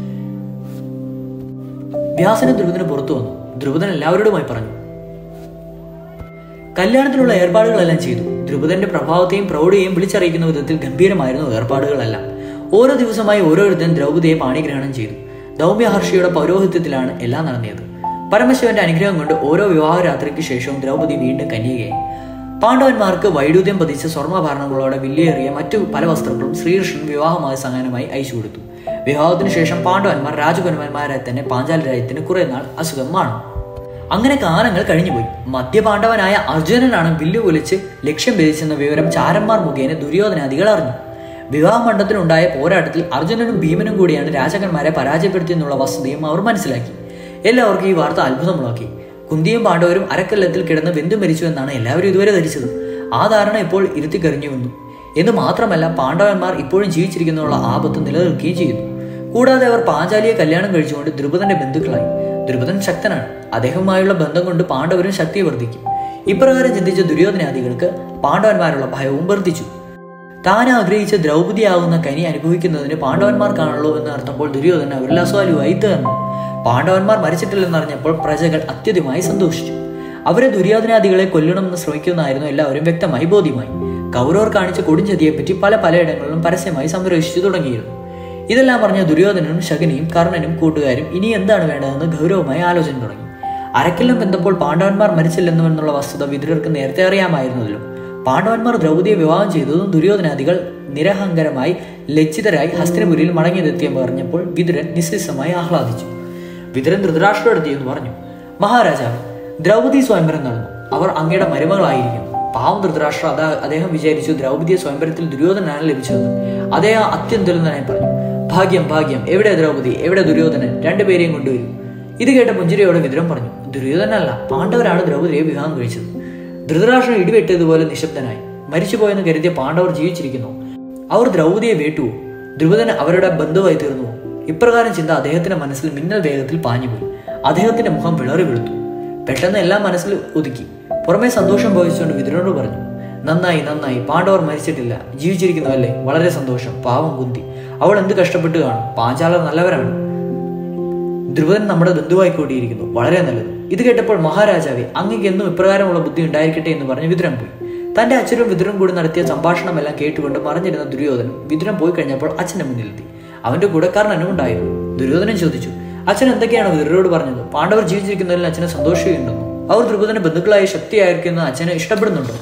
വ്യാസനും ധ്രുവദന് പുറത്തു വന്നു ധ്രുവദൻ എല്ലാവരോടുമായി പറഞ്ഞു കല്യാണത്തിനുള്ള ഏർപ്പാടുകളെല്ലാം ചെയ്തു ധ്രുപദന്റെ പ്രഭാവത്തെയും പ്രൗഢിയെയും വിളിച്ചറിയിക്കുന്ന വിധത്തിൽ ഗംഭീരമായിരുന്നു ഏർപ്പാടുകളെല്ലാം ഓരോ ദിവസമായി ഓരോരുത്തൻ ദ്രൗപദിയെ പാണിഗ്രഹണം ചെയ്തു ദൗമ്യഹർഷിയുടെ പൗരോഹിത്യത്തിലാണ് എല്ലാം നടന്നത് പരമശിവന്റെ അനുഗ്രഹം കൊണ്ട് ഓരോ വിവാഹ രാത്രിക്ക് ശേഷവും ദ്രൗപദി വീണ്ടും കന്യകയായി പാണ്ഡവന്മാർക്ക് വൈഡൂദ്യം പതിച്ച സ്വർണ്ണാഭരണങ്ങളോടെ വില്ലേറിയ മറ്റു പല വസ്തുക്കളും ശ്രീകൃഷ്ണൻ വിവാഹമായ സഹാനമായി അയച്ചു കൊടുത്തു വിവാഹത്തിനു ശേഷം പാണ്ഡവന്മാർ രാജകുമാരന്മാരെ തന്നെ പാഞ്ചാല രാജ്യത്തിന് കുറെ നാൾ അസുഖം മാണു അങ്ങനെ കാലങ്ങൾ കഴിഞ്ഞുപോയി മധ്യപാണ്ഡവനായ അർജുനനാണ് വില്ലു ഒലിച്ച് ലക്ഷ്യം ഭേദിച്ചെന്ന വിവരം ചാരന്മാർ മുഖേന ദുര്യോധനാദികൾ അറിഞ്ഞു വിവാഹ മണ്ഡലത്തിലുണ്ടായ പോരാട്ടത്തിൽ അർജുനനും ഭീമനും കൂടിയാണ് രാജാക്കന്മാരെ പരാജയപ്പെടുത്തിയെന്നുള്ള വസ്തുതയും അവർ മനസ്സിലാക്കി എല്ലാവർക്കും ഈ വാർത്ത അത്ഭുതമുളാക്കി കുന്തിയും പാണ്ഡവരും അരക്കല്ലത്തിൽ കിടന്ന് വെന്തു മരിച്ചു എന്നാണ് എല്ലാവരും ഇതുവരെ ധരിച്ചത് ആ ധാരണ ഇപ്പോൾ ഇരുത്തിക്കറിഞ്ഞു വന്നു എന്ന് മാത്രമല്ല പാണ്ഡവന്മാർ ഇപ്പോഴും ജീവിച്ചിരിക്കുന്നുള്ള ആപത്ത് നിലനിൽക്കുകയും ചെയ്യുന്നു കൂടാതെ അവർ പാഞ്ചാലിയെ കല്യാണം കഴിച്ചുകൊണ്ട് ദ്രുപദന്റെ ബന്ധുക്കളായി ദ്രുപദൻ ശക്തനാണ് അദ്ദേഹവുമായുള്ള ബന്ധം കൊണ്ട് പാണ്ഡവരും ശക്തി വർദ്ധിക്കും ഇപ്രകാരം ചിന്തിച്ച ദുര്യോധനാദികൾക്ക് പാണ്ഡവന്മാരുള്ള ഭയവും വർദ്ധിച്ചു താൻ ആഗ്രഹിച്ച ദ്രൗപദിയാകുന്ന കനി അനുഭവിക്കുന്നതിന് പാണ്ഡവന്മാർക്കാണല്ലോ എന്ന് അർത്ഥപ്പോൾ ദുര്യോധന ഉല്ലാസ്വാലുവായി തീർന്നു പാണ്ഡവന്മാർ മരിച്ചിട്ടില്ലെന്നറിഞ്ഞപ്പോൾ പ്രജകൾ അത്യധികമായി സന്തോഷിച്ചു അവരെ ദുര്യോധനാദികളെ കൊല്ലണമെന്ന് ശ്രമിക്കുന്നതായിരുന്നു എല്ലാവരും വ്യക്തമായി ബോധ്യമായി കൗരവർ കാണിച്ച കൊടുംചതിയെപ്പറ്റി പല പലയിടങ്ങളിലും പരസ്യമായി സംരക്ഷിച്ചു തുടങ്ങിയിരുന്നു ഇതെല്ലാം പറഞ്ഞ ദുര്യോധനനും ശകുനിയും കർണനും കൂട്ടുകാരും ഇനി എന്താണ് വേണ്ടതെന്ന് ഗൗരവമായി ആലോചന തുടങ്ങി അരക്കെല്ലാം ബന്ധപ്പോൾ പാണ്ഡവന്മാർ മരിച്ചില്ലെന്നുമെന്നുള്ള വസ്തുത വിതുരർക്ക് നേരത്തെ അറിയാമായിരുന്നല്ലോ പാണ്ഡവന്മാർ ദ്രൗപദിയെ വിവാഹം ചെയ്തതും ദുര്യോധനാദികൾ നിരഹങ്കരമായി ലജ്ജിതരായി ഹസ്തിനപുരിയിൽ മടങ്ങിയെത്തിയെന്ന് പറഞ്ഞപ്പോൾ വിതുരൻ നിസ്സമായി ആഹ്ലാദിച്ചു വിതുരൻ ധൃതരാഷ്ട്രടുത്തി എന്ന് പറഞ്ഞു മഹാരാജാവ് ദ്രൗപദി സ്വയംവരം നടന്നു അവർ അങ്ങയുടെ മരുമകളായിരിക്കുന്നു പാവം ധൃതരാഷ്ട്ര അതാ അദ്ദേഹം വിചാരിച്ചു ദ്രൗപദിയെ സ്വയംവരത്തിൽ ദുര്യോധനാണ് ലഭിച്ചതെന്ന് അദ്ദേഹം അത്യന്തലനായി പറഞ്ഞു ഭാഗ്യം ഭാഗ്യം എവിടെ ദ്രൗപദി എവിടെ ദുര്യോധനൻ രണ്ടുപേരെയും കൊണ്ടുവരും ഇത് കേട്ട പുഞ്ചിരിയോടെ വിതുരം പറഞ്ഞു ദുര്യോധനല്ല പാണ്ഡവരാണ് ദ്രൗപദിയെ വിവാഹം കഴിച്ചത് ധൃതരാഷ്ട്രം ഇടിവെട്ടിയതുപോലെ നിശബ്ദനായി മരിച്ചുപോയെന്ന് കരുതിയ പാണ്ഡവർ ജീവിച്ചിരിക്കുന്നു അവർ ദ്രൗപദിയെ വേട്ടുവോ ദ്രുപദൻ അവരുടെ ബന്ധുവായി തീർന്നുവോ ഇപ്രകാരം ചിന്ത അദ്ദേഹത്തിന്റെ മനസ്സിൽ മിന്നൽ വേഗത്തിൽ പാഞ്ഞുപോയി അദ്ദേഹത്തിന്റെ മുഖം വിളറി വെളുത്തു പെട്ടെന്ന് എല്ലാം മനസ്സിൽ ഒതുക്കി പുറമെ സന്തോഷം ഭവിച്ചുകൊണ്ട് വിതുരനോട് പറഞ്ഞു നന്നായി നന്നായി പാണ്ഡവർ മരിച്ചിട്ടില്ല ജീവിച്ചിരിക്കുന്നുവല്ലേ വളരെ സന്തോഷം പാവം കുന്തി അവൾ എന്ത് കഷ്ടപ്പെട്ട് കാണും പാഞ്ചാലർ നല്ലവരാണ് ധ്രുവൻ നമ്മുടെ ബന്ധുവായി കൂടിയിരിക്കുന്നു വളരെ നല്ലത് ഇത് കേട്ടപ്പോൾ മഹാരാജാവെ അങ്ങേക്ക് എന്നും ഇപ്രകാരമുള്ള ബുദ്ധി ഉണ്ടായിരിക്കട്ടെ എന്ന് പറഞ്ഞ് വിതുരൻ പോയി തന്റെ അച്ഛനും വിതുരൻ കൂടി നടത്തിയ സംഭാഷണമെല്ലാം കേട്ടുകൊണ്ട് മറിഞ്ഞിരുന്ന ദുര്യോധനൻ വിതുരൻ പോയി കഴിഞ്ഞപ്പോൾ അച്ഛന്റെ മുന്നിലെത്തി അവന്റെ കൂടെ കർണനും ഉണ്ടായിരുന്നു ദുര്യോധനൻ ചോദിച്ചു അച്ഛൻ എന്തൊക്കെയാണ് വിതുരനോട് പറഞ്ഞത് പാണ്ഡവർ ജീവിച്ചിരിക്കുന്നതിൽ അച്ഛന് സന്തോഷമുണ്ടെന്നു അവർ ദ്രുപദന്റെ ബന്ധുക്കളായ ശക്തിയായിരിക്കുന്ന അച്ഛനെ ഇഷ്ടപ്പെടുന്നുണ്ടോ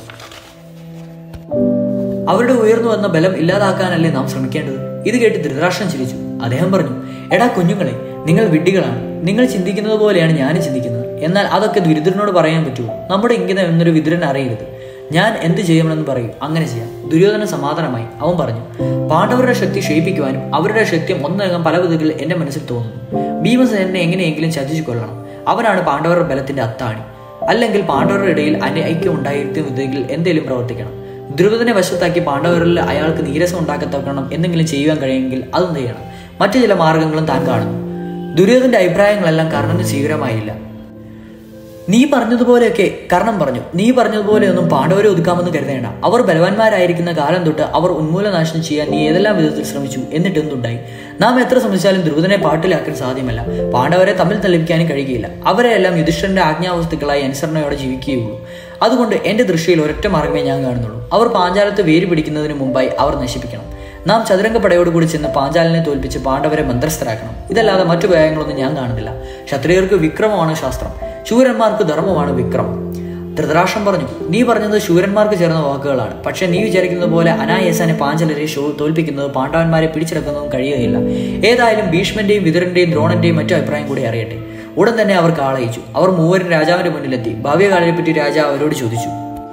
അവരുടെ ഉയർന്നു വന്ന ബലം ഇല്ലാതാക്കാനല്ലേ നാം ശ്രമിക്കേണ്ടത് ഇത് കേട്ട് ധൃതരാഷ്ട്രം ചിരിച്ചു അദ്ദേഹം പറഞ്ഞു എടാ കുഞ്ഞുങ്ങളെ നിങ്ങൾ വിഡ്ഢികളാണ് നിങ്ങൾ ചിന്തിക്കുന്നത് പോലെയാണ് ഞാൻ ചിന്തിക്കുന്നത് എന്നാൽ അതൊക്കെ ദുരിദ്രനോട് പറയാൻ പറ്റുമോ നമ്മുടെ ഇംഗിതം എന്നൊരു വിതുരൻ അറിയരുത് ഞാൻ എന്ത് ചെയ്യണമെന്ന് പറയൂ അങ്ങനെ ചെയ്യാം ദുര്യോധന സമാധാനമായി അവൻ പറഞ്ഞു പാണ്ഡവരുടെ ശക്തി ക്ഷയിപ്പിക്കുവാനും അവരുടെ ശക്തി ഒന്നകം പല വിധങ്ങളിൽ എന്റെ മനസ്സിൽ തോന്നുന്നു ഭീമസേനെ എങ്ങനെയെങ്കിലും ചതിച്ചു കൊള്ളണം അവനാണ് പാണ്ഡവരുടെ ബലത്തിന്റെ അത്താണി അല്ലെങ്കിൽ പാണ്ഡവരുടെ ഇടയിൽ അന്റെ ഐക്യം ഉണ്ടായിരുന്ന വിധത്തിൽ എന്തെങ്കിലും പ്രവർത്തിക്കണം ദ്രുപദനെ വശത്താക്കി പാണ്ഡവരിൽ അയാൾക്ക് നീരസം ഉണ്ടാക്കത്തക്കണം എന്തെങ്കിലും ചെയ്യുവാൻ കഴിയുമെങ്കിൽ അതും ചെയ്യണം മറ്റു ചില മാർഗങ്ങളും താൻ കാണുന്നു ദുര്യോധന്റെ അഭിപ്രായങ്ങളെല്ലാം കർണന് സ്വീകരമായില്ല നീ പറഞ്ഞതുപോലെയൊക്കെ കർണം പറഞ്ഞു നീ പറഞ്ഞതുപോലെയൊന്നും പാണ്ഡവരെ ഒതുക്കാമെന്ന് കരുതേണ്ട അവർ ബലവാന്മാരായിരിക്കുന്ന കാലം തൊട്ട് അവർ ഉന്മൂലനാശനം ചെയ്യാൻ നീ ഏതെല്ലാം വിധത്തിൽ ശ്രമിച്ചു എന്നിട്ട് എന്തുണ്ടായി നാം എത്ര ശ്രമിച്ചാലും ദ്രുപദനെ പാട്ടിലാക്കാൻ സാധ്യമല്ല പാണ്ഡവരെ തമ്മിൽ തള്ളിപ്പിക്കാനും കഴിയുകയില്ല അവരെല്ലാം യുധിഷ്ഠന്റെ ആജ്ഞാവസ്തുക്കളായി അനുസരണയോടെ ജീവിക്കുകയുള്ളൂ അതുകൊണ്ട് എന്റെ ദൃഷ്ടിയിൽ ഒരൊറ്റ മാർഗമേ ഞാൻ കാണുന്നുള്ളൂ അവർ പാഞ്ചാലത്ത് വേര് പിടിക്കുന്നതിന് മുമ്പായി അവർ നശിപ്പിക്കണം നാം ചതുരംഗപ്പടയോടുകൂടി ചെന്ന് പാഞ്ചാലിനെ തോൽപ്പിച്ച് പാണ്ഡവരെ മന്ത്രസ്ഥരാക്കണം ഇതല്ലാതെ മറ്റു ഉപായങ്ങളൊന്നും ഞാൻ കാണുന്നില്ല ക്ഷത്രിയർക്ക് വിക്രമമാണ് ശാസ്ത്രം ശൂരന്മാർക്ക് ധർമ്മമാണ് വിക്രമം ധൃതരാഷ്ട്രം പറഞ്ഞു നീ പറഞ്ഞത് ശൂരന്മാർക്ക് ചേർന്ന വാക്കുകളാണ് പക്ഷെ നീ വിചാരിക്കുന്നത് പോലെ അനായാസനെ പാഞ്ചലരെ ഷോ തോൽപ്പിക്കുന്നത് പാണ്ഡവന്മാരെ പിടിച്ചെടുക്കുന്നതും കഴിയുകയില്ല ഏതായാലും ഭീഷ്മന്റെയും വിതുരന്റെയും ദ്രോണന്റെയും മറ്റു അഭിപ്രായം കൂടി അറിയട്ടെ ഉടൻ തന്നെ അവർക്ക് ആളയച്ചു അവർ മൂവരും രാജാവിന്റെ മുന്നിലെത്തി ഭാവ്യകാലത്തെപ്പറ്റി രാജാവ് അവരോട് ചോദിച്ചു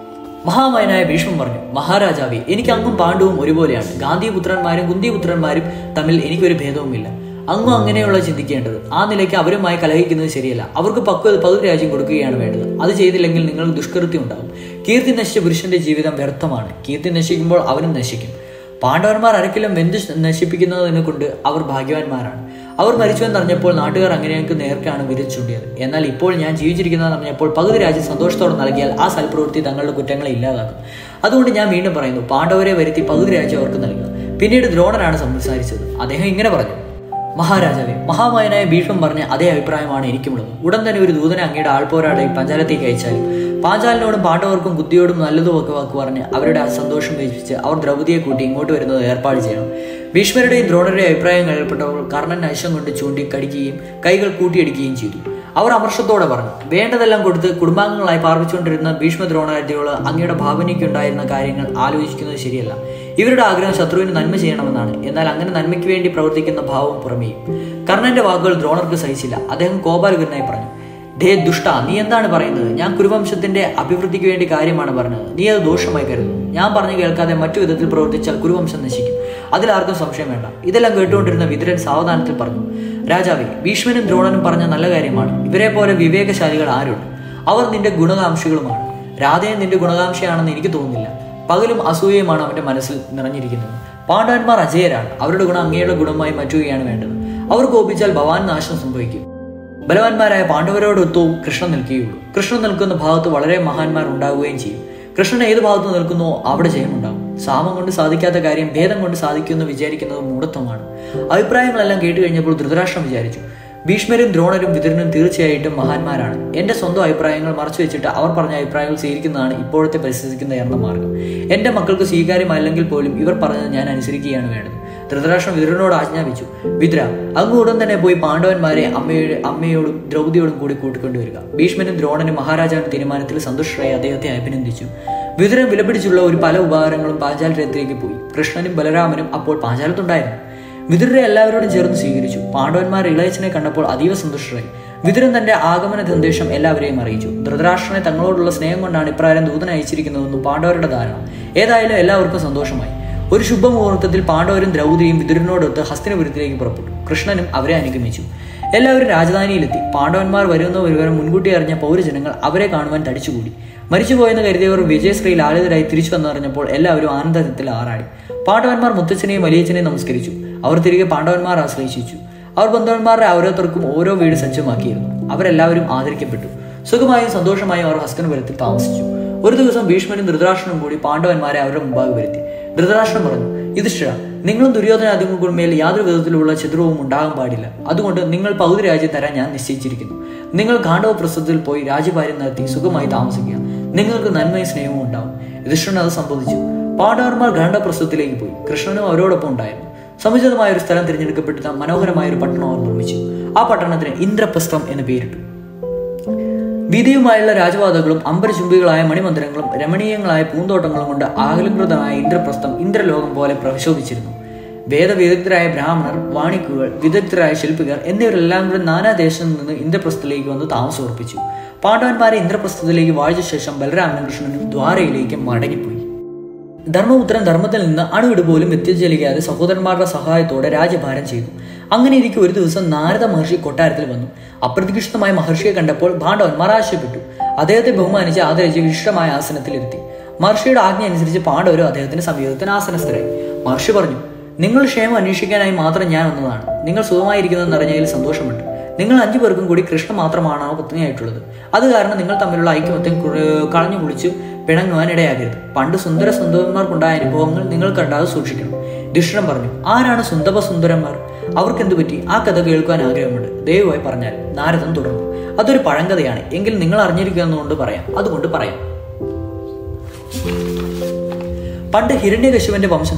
മഹാമയനായ ഭീഷ്മൻ പറഞ്ഞു മഹാരാജാവേ എനിക്ക് അങ്ങും പാണ്ഡവും ഒരുപോലെയാണ് ഗാന്ധിപുത്രന്മാരും കുന്തിപുത്രന്മാരും തമ്മിൽ എനിക്കൊരു ഭേദവുമില്ല അങ്ങും അങ്ങനെയുള്ള ചിന്തിക്കേണ്ടത് ആ നിലയ്ക്ക് അവരുമായി കലഹിക്കുന്നത് ശരിയല്ല അവർക്ക് പക്വത പകുതി രാജ്യം കൊടുക്കുകയാണ് വേണ്ടത് അത് ചെയ്തില്ലെങ്കിൽ നിങ്ങൾ ദുഷ്കൃത്യം ഉണ്ടാവും കീർത്തി നശിച്ച പുരുഷന്റെ ജീവിതം വ്യർത്ഥമാണ് കീർത്തി നശിക്കുമ്പോൾ അവനും നശിക്കും പാണ്ഡവന്മാർ അരക്കിലും വെന്ത് നശിപ്പിക്കുന്നതിനെ കൊണ്ട് അവർ ഭാഗ്യവാന്മാരാണ് അവർ മരിച്ചുവെന്നറിഞ്ഞപ്പോൾ നാട്ടുകാർ അങ്ങനെയൊക്കെ നേർക്കാണ് വിരച്ചുണ്ടിയത് എന്നാൽ ഇപ്പോൾ ഞാൻ ജീവിച്ചിരിക്കുന്നതെന്ന് അറിഞ്ഞപ്പോൾ പകുതി രാജ്യം സന്തോഷത്തോടെ നൽകിയാൽ ആ സൽപ്രവൃത്തി തങ്ങളുടെ കുറ്റങ്ങളെ ഇല്ലാതാക്കും അതുകൊണ്ട് ഞാൻ വീണ്ടും പറയുന്നു പാണ്ഡവരെ വരുത്തി പകുതി രാജ്യം അവർക്ക് നൽകുക പിന്നീട് ദ്രോണനാണ് സംസാരിച്ചത് അദ്ദേഹം ഇങ്ങനെ പറഞ്ഞു മഹാരാജാവെ മഹാമായനായ ഭീഷ്മം പറഞ്ഞ അതേ അഭിപ്രായമാണ് എനിക്കുമുള്ളത് ഉടൻ തന്നെ ഒരു ദൂതനെ അങ്ങയുടെ ആൾപോരാടെ പഞ്ചാലത്തേക്ക് അയച്ചാലും പാഞ്ചാലിനോടും പാണ്ഡവർക്കും ബുദ്ധിയോടും നല്ലതും ഒക്കെ വാക്ക് പറഞ്ഞ് അവരുടെ ആ സന്തോഷം വേദിപ്പിച്ച് അവർ ദ്രൗപതിയെ കൂട്ടി ഇങ്ങോട്ട് വരുന്നത് ഏർപ്പാട് ചെയ്യണം ഭീഷ്മരുടെയും ദ്രോണരുടെയും അഭിപ്രായം കഴിയപ്പെട്ടവർ കർണൻ അശം കൊണ്ട് ചൂണ്ടി കടിക്കുകയും കൈകൾ കൂട്ടിയടിക്കുകയും ചെയ്തു അവർ അമർഷത്തോടെ പറഞ്ഞു വേണ്ടതെല്ലാം കൊടുത്ത് കുടുംബാംഗങ്ങളായി പാർപ്പിച്ചുകൊണ്ടിരുന്ന ഭീഷ്മ ദ്രോണാര്യയോട് അങ്ങയുടെ ഭാവനയ്ക്കുണ്ടായിരുന്ന കാര്യങ്ങൾ ആലോചിക്കുന്നത് ശരിയല്ല ഇവരുടെ ആഗ്രഹം ശത്രുവിന് നന്മ ചെയ്യണമെന്നാണ് എന്നാൽ അങ്ങനെ നന്മയ്ക്ക് വേണ്ടി പ്രവർത്തിക്കുന്ന ഭാവം പുറമേയും കർണന്റെ വാക്കുകൾ ദ്രോണർക്ക് സഹിച്ചില്ല അദ്ദേഹം കോപാലുകരനായി പറഞ്ഞു ഡേ ദുഷ്ട നീ എന്താണ് പറയുന്നത് ഞാൻ കുരുവംശത്തിന്റെ അഭിവൃദ്ധിക്ക് വേണ്ടി കാര്യമാണ് പറഞ്ഞത് നീ അത് ദോഷമായി കരുതുന്നു ഞാൻ പറഞ്ഞു കേൾക്കാതെ മറ്റു വിധത്തിൽ പ്രവർത്തിച്ചാൽ കുരുവംശം നശിക്കും അതിലാർക്കും സംശയം വേണ്ട ഇതെല്ലാം കേട്ടുകൊണ്ടിരുന്ന വിതുരൻ സാവധാനത്തിൽ പറഞ്ഞു രാജാവേ ഭീഷ്മനും ദ്രോണനും പറഞ്ഞ നല്ല കാര്യമാണ് ഇവരെ പോലെ വിവേകശാലികൾ ആരുണ്ട് അവർ നിന്റെ ഗുണകാംക്ഷികളുമാണ് രാധയെ നിന്റെ ഗുണകാംക്ഷയാണെന്ന് എനിക്ക് തോന്നുന്നില്ല പകലും അസൂയയുമാണ് അവന്റെ മനസ്സിൽ നിറഞ്ഞിരിക്കുന്നത് പാണ്ഡവന്മാർ അജയരാണ് അവരുടെ ഗുണം അങ്ങയുടെ ഗുണമായി മാറ്റുകയാണ് വേണ്ടത് അവർ കോപിച്ചാൽ ഭവാൻ നാശം സംഭവിക്കും ബലവാന്മാരായ പാണ്ഡവരോടൊത്തവും കൃഷ്ണൻ നിൽക്കുകയുള്ളൂ കൃഷ്ണൻ നിൽക്കുന്ന ഭാഗത്ത് വളരെ മഹാന്മാർ ഉണ്ടാവുകയും ചെയ്യും കൃഷ്ണൻ ഏത് ഭാഗത്ത് നിൽക്കുന്നുവോ അവിടെ ജയമുണ്ടാകും സാമം കൊണ്ട് സാധിക്കാത്ത കാര്യം ഭേദം കൊണ്ട് സാധിക്കുമെന്ന് വിചാരിക്കുന്നത് മൂഢത്വമാണ് അഭിപ്രായങ്ങളെല്ലാം കേട്ട് കഴിഞ്ഞപ്പോൾ ധൃതരാഷ്ട്രം വിചാരിച്ചു ഭീഷ്മരും ദ്രോണരും വിതുരനും തീർച്ചയായിട്ടും മഹാന്മാരാണ് എന്റെ സ്വന്തം അഭിപ്രായങ്ങൾ മറച്ചു വെച്ചിട്ട് അവർ പറഞ്ഞ അഭിപ്രായങ്ങൾ സ്വീകരിക്കുന്നതാണ് ഇപ്പോഴത്തെ പരിസ്ഥിതിക്കുന്ന എന്ന മാർഗം എന്റെ മക്കൾക്ക് സ്വീകാര്യമല്ലെങ്കിൽ പോലും ഇവർ പറഞ്ഞത് ഞാൻ അനുസരിക്കുകയാണ് വേണ്ടത് ധൃതരാഷ്ട്രം വിതുരനോട് ആജ്ഞാപിച്ചു വിതുര അങ്ങ് ഉടൻ തന്നെ പോയി പാണ്ഡവന്മാരെ അമ്മയുടെ അമ്മയോടും ദ്രൗപതിയോടും കൂടി കൂട്ടിക്കൊണ്ടുവരിക ഭീഷ്മനും ദ്രോണനും മഹാരാജാവിന്റെ തീരുമാനത്തിൽ സന്തുഷ്ടരായി അദ്ദേഹത്തെ അഭിനന്ദിച്ചു വിതുരൻ വിലപിടിച്ചുള്ള ഒരു പല ഉപകാരങ്ങളും പാഞ്ചാലരത്തിലേക്ക് പോയി കൃഷ്ണനും ബലരാമനും അപ്പോൾ പാഞ്ചാലത്തുണ്ടായിരുന്നു വിതുരരെ എല്ലാവരോടും ചേർന്ന് സ്വീകരിച്ചു പാണ്ഡവന്മാർ ഇളയച്ചനെ കണ്ടപ്പോൾ അതീവ സന്തുഷ്ടരായി വിതുരൻ തന്റെ ആഗമന സന്ദേശം എല്ലാവരെയും അറിയിച്ചു ധൃതരാഷ്ട്രനെ തങ്ങളോടുള്ള സ്നേഹം കൊണ്ടാണ് ഇപ്രകാരം ദൂതൻ അയച്ചിരിക്കുന്നതെന്നും പാണ്ഡവരുടെ ധാരണ ഏതായാലും എല്ലാവർക്കും സന്തോഷമായി ഒരു ശുഭമുഹൂർത്തത്തിൽ പാണ്ഡവരും ദ്രൗപദിയും വിതുരനോടൊത്ത് ഹസ്തിനപുരത്തിലേക്ക് പുറപ്പെട്ടു കൃഷ്ണനും അവരെ അനുഗമിച്ചു എല്ലാവരും രാജധാനിയിലെത്തി പാണ്ഡവന്മാർ വരുന്ന ഒരുവരും മുൻകൂട്ടി അറിഞ്ഞ പൗരജനങ്ങൾ അവരെ കാണുവാൻ തടിച്ചുകൂടി മരിച്ചുപോയെന്ന് കരുതിയവർ വിജയശ്രീ ലാളിതരായി തിരിച്ചു വന്നറിഞ്ഞപ്പോൾ എല്ലാവരും ആനന്ദത്തിൽ ആറാടി പാണ്ഡവന്മാർ മുത്തച്ഛനെയും വലിയച്ഛനെയും നമസ്കരിച്ചു അവർ തിരികെ പാണ്ഡവന്മാർ ആശ്രയിച്ചു അവർ ബന്ധവന്മാരുടെ ഓരോരുത്തർക്കും ഓരോ വീട് സജ്ജമാക്കിയിരുന്നു അവരെല്ലാവരും ആദരിക്കപ്പെട്ടു സുഖമായും സന്തോഷമായും അവർ ഹസ്തനപുരത്തിൽ താമസിച്ചു ഒരു ദിവസം ഭീഷ്മനും ധൃതരാഷ്ട്രനും കൂടി പാണ്ഡവന്മാരെ അവരുടെ മുമ്പാകെ വരുത്തി ധൃതരാഷ്ട്രം പറഞ്ഞു യുധിഷ്ഠിര നിങ്ങളും ദുര്യോധനാദികൾക്കും മേൽ യാതൊരു വിധത്തിലുള്ള ശത്രുവും ഉണ്ടാകാൻ പാടില്ല അതുകൊണ്ട് നിങ്ങൾ പകുതി രാജ്യം തരാൻ ഞാൻ നിശ്ചയിച്ചിരിക്കുന്നു നിങ്ങൾ ഗാണ്ഡവ പ്രസ്ഥത്തിൽ പോയി രാജ്യഭാര്യം നടത്തി സുഖമായി താമസിക്കുക നിങ്ങൾക്ക് നന്മയും സ്നേഹവും ഉണ്ടാവും യുധിഷ്ഠിരൻ അത് സംബന്ധിച്ചു പാണ്ഡവന്മാർ ഗാണ്ഡവ പ്രസ്ഥത്തിലേക്ക് പോയി കൃഷ്ണനും അവരോടൊപ്പം ഉണ്ടായിരുന്നു സമുചിതമായ ഒരു സ്ഥലം തിരഞ്ഞെടുക്കപ്പെട്ട മനോഹരമായ ഒരു പട്ടണം അവർ നിർമ്മിച്ചു ആ പട്ടണത്തിന് ഇന്ദ്രപ്രസ്ഥം എന്ന് പേരിട്ടു വിധിയുമായുള്ള രാജവാദങ്ങളും അമ്പരചുംബികളായ മണിമന്ദിരങ്ങളും രമണീയങ്ങളായ പൂന്തോട്ടങ്ങളും കൊണ്ട് ആകലംകൃതമായ ഇന്ദ്രപ്രസ്ഥം ഇന്ദ്രലോകം പോലെ പ്രശോഭിച്ചിരുന്നു വേദവിദഗ്ധരായ ബ്രാഹ്മണർ വാണിക്കുകൾ വിദഗ്ധരായ ശില്പികർ എന്നിവരെല്ലാം കൂടെ നാനാ ദേശത്തു നിന്ന് ഇന്ദ്രപ്രസ്ഥത്തിലേക്ക് വന്ന് താമസം ഉറപ്പിച്ചു പാണ്ഡവന്മാരെ ഇന്ദ്രപ്രസ്ഥത്തിലേക്ക് വാഴിച്ച ശേഷം ബലരാമനും കൃഷ്ണനും ദ്വാരയിലേക്ക് മടങ്ങിപ്പോയി ധർമ്മപുത്രൻ ധർമ്മത്തിൽ നിന്ന് അണുവിട് പോലും വ്യത്യചലിക്കാതെ സഹോദരന്മാരുടെ സഹായത്തോടെ രാജ്യഭാരം ചെയ്തു അങ്ങനെ ഇരിക്കെ ഒരു ദിവസം നാരദ മഹർഷി കൊട്ടാരത്തിൽ വന്നു അപ്രതീക്ഷിതമായ മഹർഷിയെ കണ്ടപ്പോൾ പാണ്ഡവന്മാർ ആശയപ്പെട്ടു അദ്ദേഹത്തെ ബഹുമാനിച്ച് ആദരിച്ച് വിശിഷ്ടമായ ആസനത്തിലിരുത്തി മഹർഷിയുടെ ആജ്ഞ അനുസരിച്ച് പാണ്ഡവരും അദ്ദേഹത്തിന്റെ സമീപത്തിന് ആസനസ്ഥരായി മഹർഷി പറഞ്ഞു നിങ്ങൾ ക്ഷേമം അന്വേഷിക്കാനായി മാത്രം ഞാൻ വന്നതാണ് നിങ്ങൾ സുഖമായിരിക്കുന്നതെന്ന് അറിഞ്ഞതിൽ സന്തോഷമുണ്ട് നിങ്ങൾ അഞ്ചു പേർക്കും കൂടി കൃഷ്ണ മാത്രമാണോ പത്നിയായിട്ടുള്ളത് അത് കാരണം നിങ്ങൾ തമ്മിലുള്ള ഐക്യമത്യം കളഞ്ഞു കുളിച്ച് പിണങ്ങുവാൻ ഇടയാകരുത് പണ്ട് സുന്ദര സുന്ദരന്മാർക്കുണ്ടായ അനുഭവങ്ങൾ നിങ്ങൾ കണ്ടാതെ സൂക്ഷിക്കണം ദുഷ്ടൻ പറഞ്ഞു ആരാണ് സുന്ദര സുന്ദരന്മാർ അവർക്ക് എന്തു പറ്റി ആ കഥ കേൾക്കാൻ ആഗ്രഹമുണ്ട് ദയവായി പറഞ്ഞാൽ നാരദൻ തുടർന്നു അതൊരു പഴങ്കഥയാണ് എങ്കിൽ നിങ്ങൾ അറിഞ്ഞിരിക്കുന്നതുകൊണ്ട് പറയാം അതുകൊണ്ട് പറയാം പണ്ട് ഹിരണ്യകശുവന്റെ വംശത്തിൽ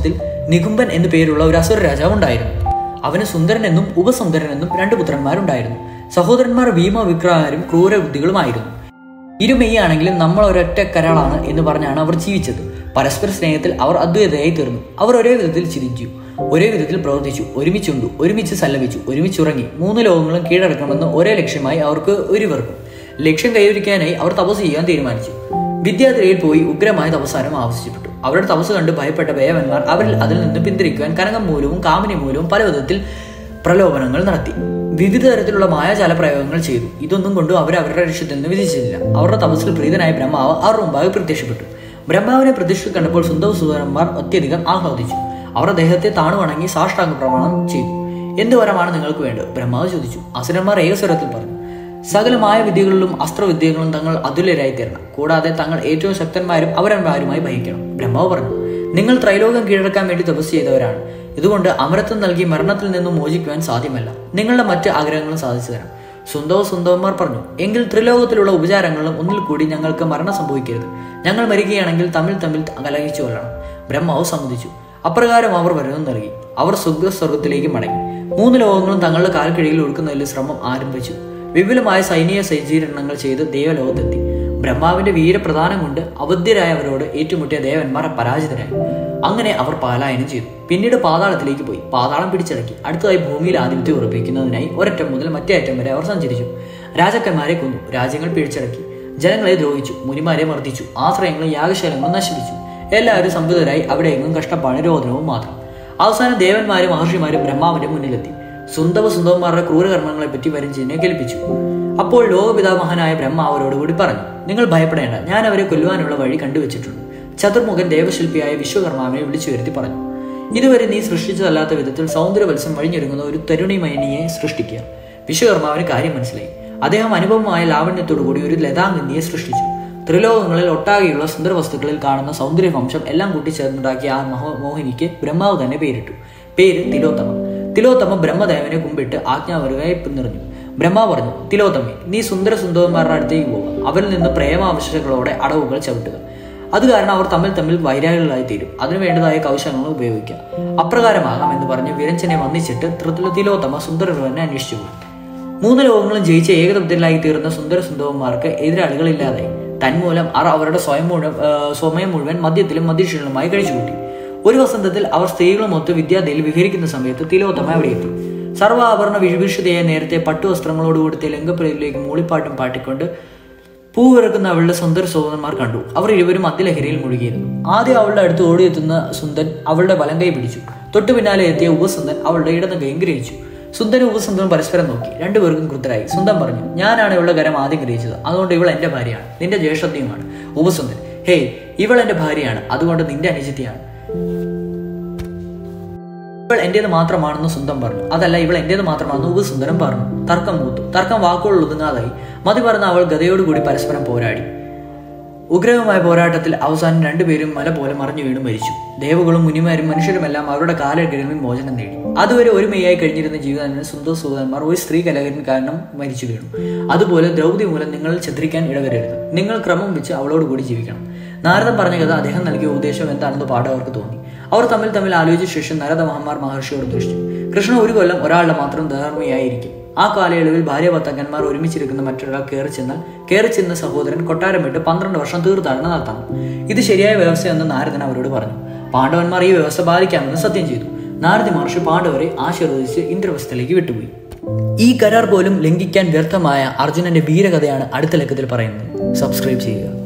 നികുംബൻ എന്നു പേരുള്ള ഒരു അസുര രാജാവ് ഉണ്ടായിരുന്നു അവന് സുന്ദരനെന്നും ഉപസുന്ദരനെന്നും രണ്ട് പുത്രന്മാരുണ്ടായിരുന്നു സഹോദരന്മാർ ഭീമ വിക്രമാരും ക്രൂരബുദ്ധികളുമായിരുന്നു ഇരുമെയ്യാണെങ്കിലും നമ്മൾ ഒരൊറ്റ കരാളാണ് എന്ന് പറഞ്ഞാണ് അവർ ജീവിച്ചത് പരസ്പര സ്നേഹത്തിൽ അവർ അദ്വൈതയായി തീർന്നു അവർ ഒരേ വിധത്തിൽ ചിരിച്ചു ഒരേ വിധത്തിൽ പ്രവർത്തിച്ചു ഒരുമിച്ചുണ്ടു ഒരുമിച്ച് സല്ലപിച്ചു ഒരുമിച്ചുറങ്ങി മൂന്ന് ലോകങ്ങളും കീഴടക്കണമെന്ന് ഒരേ ലക്ഷ്യമായി അവർക്ക് ഒരുവർക്കും ലക്ഷ്യം കൈവരിക്കാനായി അവർ തപസ് ചെയ്യാൻ തീരുമാനിച്ചു വിദ്യാർത്ഥിയിൽ പോയി ഉഗ്രമായ തപസ്സാരം ആവശ്യപ്പെട്ടു അവരുടെ തപസ് കണ്ട് ഭയപ്പെട്ട ദേവന്മാർ അവരിൽ അതിൽ നിന്ന് പിന്തിരിക്കുവാൻ കനകം മൂലവും കാമിനി മൂലവും പല വിധത്തിൽ പ്രലോഭനങ്ങൾ നടത്തി വിവിധ തരത്തിലുള്ള മായാജാല പ്രയോഗങ്ങൾ ചെയ്തു ഇതൊന്നും കൊണ്ട് അവർ അവരുടെ ലക്ഷ്യത്തിൽ നിന്ന് വിധിച്ചില്ല അവരുടെ തപസ്സിൽ പ്രീതനായ ബ്രഹ്മാവ് അവരുടെ മുമ്പാകെ പ്രത്യക്ഷപ്പെട്ടു ബ്രഹ്മാവിനെ പ്രത്യക്ഷ കണ്ടപ്പോൾ സുന്ദര സുന്ദരന്മാർ അത്യധികം ആഹ്ലാദിച്ചു അവരുടെ ദേഹത്തെ താണു വണങ്ങി സാഷ്ടാംഗ പ്രമാണം ചെയ്തു എന്ത് വരമാണ് നിങ്ങൾക്ക് വേണ്ടത് ബ്രഹ്മാവ് ചോദിച്ചു അസുരന്മാർ ഏകസ്വരത്തിൽ പറഞ്ഞു സകലമായ വിദ്യകളിലും അസ്ത്രവിദ്യകളും തങ്ങൾ അതുല്യരായി തീരണം കൂടാതെ തങ്ങൾ ഏറ്റവും ശക്തന്മാരും അവരന്മാരുമായി ഭയക്കണം ബ്രഹ്മാവ് പറഞ്ഞു നിങ്ങൾ ത്രൈലോകം കീഴടക്കാൻ വേണ്ടി തപസ് ചെയ്തവരാണ് ഇതുകൊണ്ട് അമരത്വം നൽകി മരണത്തിൽ നിന്നും മോചിക്കുവാൻ സാധ്യമല്ല നിങ്ങളുടെ മറ്റ് ആഗ്രഹങ്ങളും സാധിച്ചു തരാം സുന്ദവും സുന്ദവന്മാർ പറഞ്ഞു എങ്കിൽ ത്രിലോകത്തിലുള്ള ഉപചാരങ്ങളും ഒന്നിൽ കൂടി ഞങ്ങൾക്ക് മരണം സംഭവിക്കരുത് ഞങ്ങൾ മരിക്കുകയാണെങ്കിൽ തമ്മിൽ തമ്മിൽ കലഹിച്ചു കൊള്ളണം ബ്രഹ്മാവ് സമ്മതിച്ചു അപ്രകാരം അവർ വരവും നൽകി അവർ സ്വർഗസ്വർഗത്തിലേക്ക് മടങ്ങി മൂന്ന് ലോകങ്ങളും തങ്ങളുടെ കാൽക്കിഴിയിൽ ഒടുക്കുന്നതിൽ ശ്രമം ആരംഭിച്ചു വിപുലമായ സൈനിക സജ്ജീകരണങ്ങൾ ചെയ്ത് ദേവലോകത്തെത്തി ബ്രഹ്മാവിന്റെ വീരപ്രധാനം കൊണ്ട് അവധ്യരായവരോട് ഏറ്റുമുട്ടിയ ദേവന്മാർ പരാജിതരായി അങ്ങനെ അവർ പലായനം ചെയ്തു പിന്നീട് പാതാളത്തിലേക്ക് പോയി പാതാളം പിടിച്ചടക്കി അടുത്തതായി ഭൂമിയിൽ ആധിപത്യം ഉറപ്പിക്കുന്നതിനായി ഒരറ്റം മുതൽ മറ്റേ അറ്റം വരെ അവർ സഞ്ചരിച്ചു രാജാക്കന്മാരെ കൊന്നു രാജ്യങ്ങൾ പിടിച്ചടക്കി ജനങ്ങളെ ദ്രോഹിച്ചു മുനിമാരെ മർദ്ദിച്ചു ആശ്രയങ്ങളും യാഗശാലങ്ങളും നശിപ്പിച്ചു എല്ലാവരും സംവിധരായി അവിടെയെങ്ങും കഷ്ടപ്പാട് രോദനവും മാത്രം അവസാനം ദേവന്മാരും മഹർഷിമാരും ബ്രഹ്മാവിന്റെ മുന്നിലെത്തി സുന്ദവ സുന്ദവന്മാരുടെ ക്രൂരകർമ്മങ്ങളെ പറ്റി വരിഞ്ചിനെ കേൾപ്പിച്ചു അപ്പോൾ ലോകപിതാമഹനായ ബ്രഹ്മ അവരോട് കൂടി പറഞ്ഞു നിങ്ങൾ ഭയപ്പെടേണ്ട ഞാൻ അവരെ കൊല്ലുവാനുള്ള വഴി കണ്ടുവച്ചിട്ടുണ്ട് ചതുർമുഖൻ ദേവശില്പിയായ വിശ്വകർമാവിനെ വിളിച്ചു വരുത്തി പറഞ്ഞു ഇതുവരെ നീ സൃഷ്ടിച്ചതല്ലാത്ത വിധത്തിൽ സൗന്ദര്യവത്സം വഴിഞ്ഞൊരുങ്ങുന്ന ഒരു തരുണിമയനിയെ സൃഷ്ടിക്കുക വിശ്വകർമാവിന് കാര്യം മനസ്സിലായി അദ്ദേഹം അനുഭവമായ ലാവണ്യത്തോടു കൂടി ഒരു ലതാംഗിനിയെ സൃഷ്ടിച്ചു ത്രിലോകങ്ങളിൽ ഒട്ടാകെയുള്ള സുന്ദര വസ്തുക്കളിൽ കാണുന്ന സൗന്ദര്യവംശം എല്ലാം കൂട്ടിച്ചേർന്നുണ്ടാക്കിയ ആ മഹോ മോഹിനിക്ക് ബ്രഹ്മാവ് തന്നെ പേരിട്ടു പേര് തിലോത്തമ തിലോത്തമ ബ്രഹ്മദേവനെ കുമ്പിട്ട് ആജ്ഞാപരമായി പിന്തിറിഞ്ഞു ബ്രഹ്മാവ് പറഞ്ഞു തിലോത്തമേ നീ സുന്ദര സുന്ദരന്മാരുടെ അടുത്തേക്ക് പോവുക അവരിൽ നിന്ന് പ്രേമാവശകളോടെ അടവുകൾ ചവിട്ടുക അത് കാരണം അവർ തമ്മിൽ തമ്മിൽ വൈരാഗികളായി തീരും അതിനു വേണ്ടതായ കൗശലങ്ങൾ ഉപയോഗിക്കുക അപ്രകാരമാകാം എന്ന് പറഞ്ഞ് വിരഞ്ചനെ വന്നിച്ചിട്ട് തൃ- തിലോത്തമ സുന്ദരനെ അന്വേഷിച്ചു പോയി മൂന്ന് ലോകങ്ങളും ജയിച്ച ഏകതബ്ദരായി തീർന്ന സുന്ദര സുന്ദരന്മാർക്ക് എതിരാളികളില്ലാതായി തന്മൂലം അവർ അവരുടെ സ്വയം മുഴുവൻ ആ, സമയം മുഴുവൻ മദ്യത്തിലും മദ്യക്ഷീണമായി കഴിച്ചുകൂട്ടി ഒരു വസന്തത്തിൽ അവർ സ്ത്രീകളുമൊത്ത് വിദ്യാർത്ഥിയിൽ വിഹരിക്കുന്ന സമയത്ത് തിലോത്തമ അവിടെ എത്തി സർവാഭരണ വിഭീഷിതയെ നേരത്തെ പട്ടുവസ്ത്രങ്ങളോടുകൂടി തെലുങ്കപ്പുരയിലേക്ക് മൂളിപ്പാട്ടും പാട്ടിക്കൊണ്ട് പൂവിറക്കുന്ന അവളുടെ സുന്ദര സഹോദരന്മാർ കണ്ടു അവർ ഇരുവരും മദ്യലഹരിയിൽ മുഴുകിയിരുന്നു ആദ്യം അവളുടെ അടുത്ത് ഓടിയെത്തുന്ന സുന്ദൻ അവളുടെ വലം കൈ പിടിച്ചു തൊട്ടു പിന്നാലെ എത്തിയ ഉപസുന്ദൻ അവളുടെ ഇടന്ന് കൈയും ഗ്രഹിച്ചു സുന്ദരും ഉപസുന്ദരും പരസ്പരം നോക്കി രണ്ടുപേർക്കും കൃതരായി സുന്ദൻ പറഞ്ഞു ഞാനാണ് ഇവളുടെ കരം ആദ്യം ഗ്രഹിച്ചത് അതുകൊണ്ട് ഇവൾ എന്റെ ഭാര്യയാണ് നിന്റെ ജ്യേഷ്ഠത്തെയുമാണ് ഉപസുന്ദൻ ഹേയ് ഇവൾ എന്റെ ഭാര്യയാണ് അതുകൊണ്ട് നിന്റെ അനുജിത്തിയാണ് ഇവൾ എന്റേത് മാത്രമാണെന്ന് സുന്ദം പറഞ്ഞു അതല്ല ഇവൾ എന്റേത് മാത്രമാണെന്ന് ഉപസുന്ദരം പറഞ്ഞു തർക്കം മൂത്തു തർക്കം വാക്കുകൾ ഒതുങ്ങാതായി മതി പറഞ്ഞ അവൾ ഗതയോടുകൂടി പരസ്പരം പോരാടി ഉഗ്രഹമായ പോരാട്ടത്തിൽ അവസാനം രണ്ടുപേരും മല പോലെ മറിഞ്ഞു വീണു മരിച്ചു ദേവകളും മുനിമാരും മനുഷ്യരുമെല്ലാം അവരുടെ കാലഘട്ടങ്ങളിൽ മോചനം നേടി അതുവരെ ഒരുമയായി കഴിഞ്ഞിരുന്ന ജീവിതത്തിന് സുന്ദർ സൂതന്മാർ ഒരു സ്ത്രീ കലകരൻ കാരണം മരിച്ചു വീണു അതുപോലെ ദ്രൗപദി മൂലം നിങ്ങൾ ഛദ്രിക്കാൻ ഇടവരരുത് നിങ്ങൾ ക്രമം വെച്ച് അവളോട് കൂടി ജീവിക്കണം നാരദൻ പറഞ്ഞ കഥ അദ്ദേഹം നൽകിയ ഉപദേശം എന്താണെന്ന് പാഠം അവർക്ക് തോന്നി അവർ തമ്മിൽ തമ്മിൽ ആലോചിച്ച ശേഷം നരദ മഹന്മാർ മഹർഷിയോട് ദൃഷ്ടി കൃഷ്ണൻ ഒരു കൊല്ലം ഒരാളുടെ മാത്രം ധർമ്മിയായിരിക്കും ആ കാലയളവിൽ ഭാര്യ ഭർത്താക്കന്മാർ ഒരുമിച്ചിരിക്കുന്ന മറ്റൊരാൾ കയറി ചെന്നാൽ കയറി ചെന്ന സഹോദരൻ കൊട്ടാരം വിട്ട് പന്ത്രണ്ട് വർഷം തീർത്ഥാടനം നടത്തണം ഇത് ശരിയായ വ്യവസ്ഥയെന്ന് നാരദൻ അവരോട് പറഞ്ഞു പാണ്ഡവന്മാർ ഈ വ്യവസ്ഥ പാലിക്കാമെന്ന് സത്യം ചെയ്തു നാരദി മഹർഷി പാണ്ഡവരെ ആശീർവദിച്ച് ഇന്ദ്രവസ്ഥയിലേക്ക് വിട്ടുപോയി ഈ കരാർ പോലും ലംഘിക്കാൻ വ്യർത്ഥമായ അർജുനന്റെ വീരകഥയാണ് അടുത്ത ലക്കത്തിൽ പറയുന്നത് സബ്സ്ക്രൈബ് ചെയ്യുക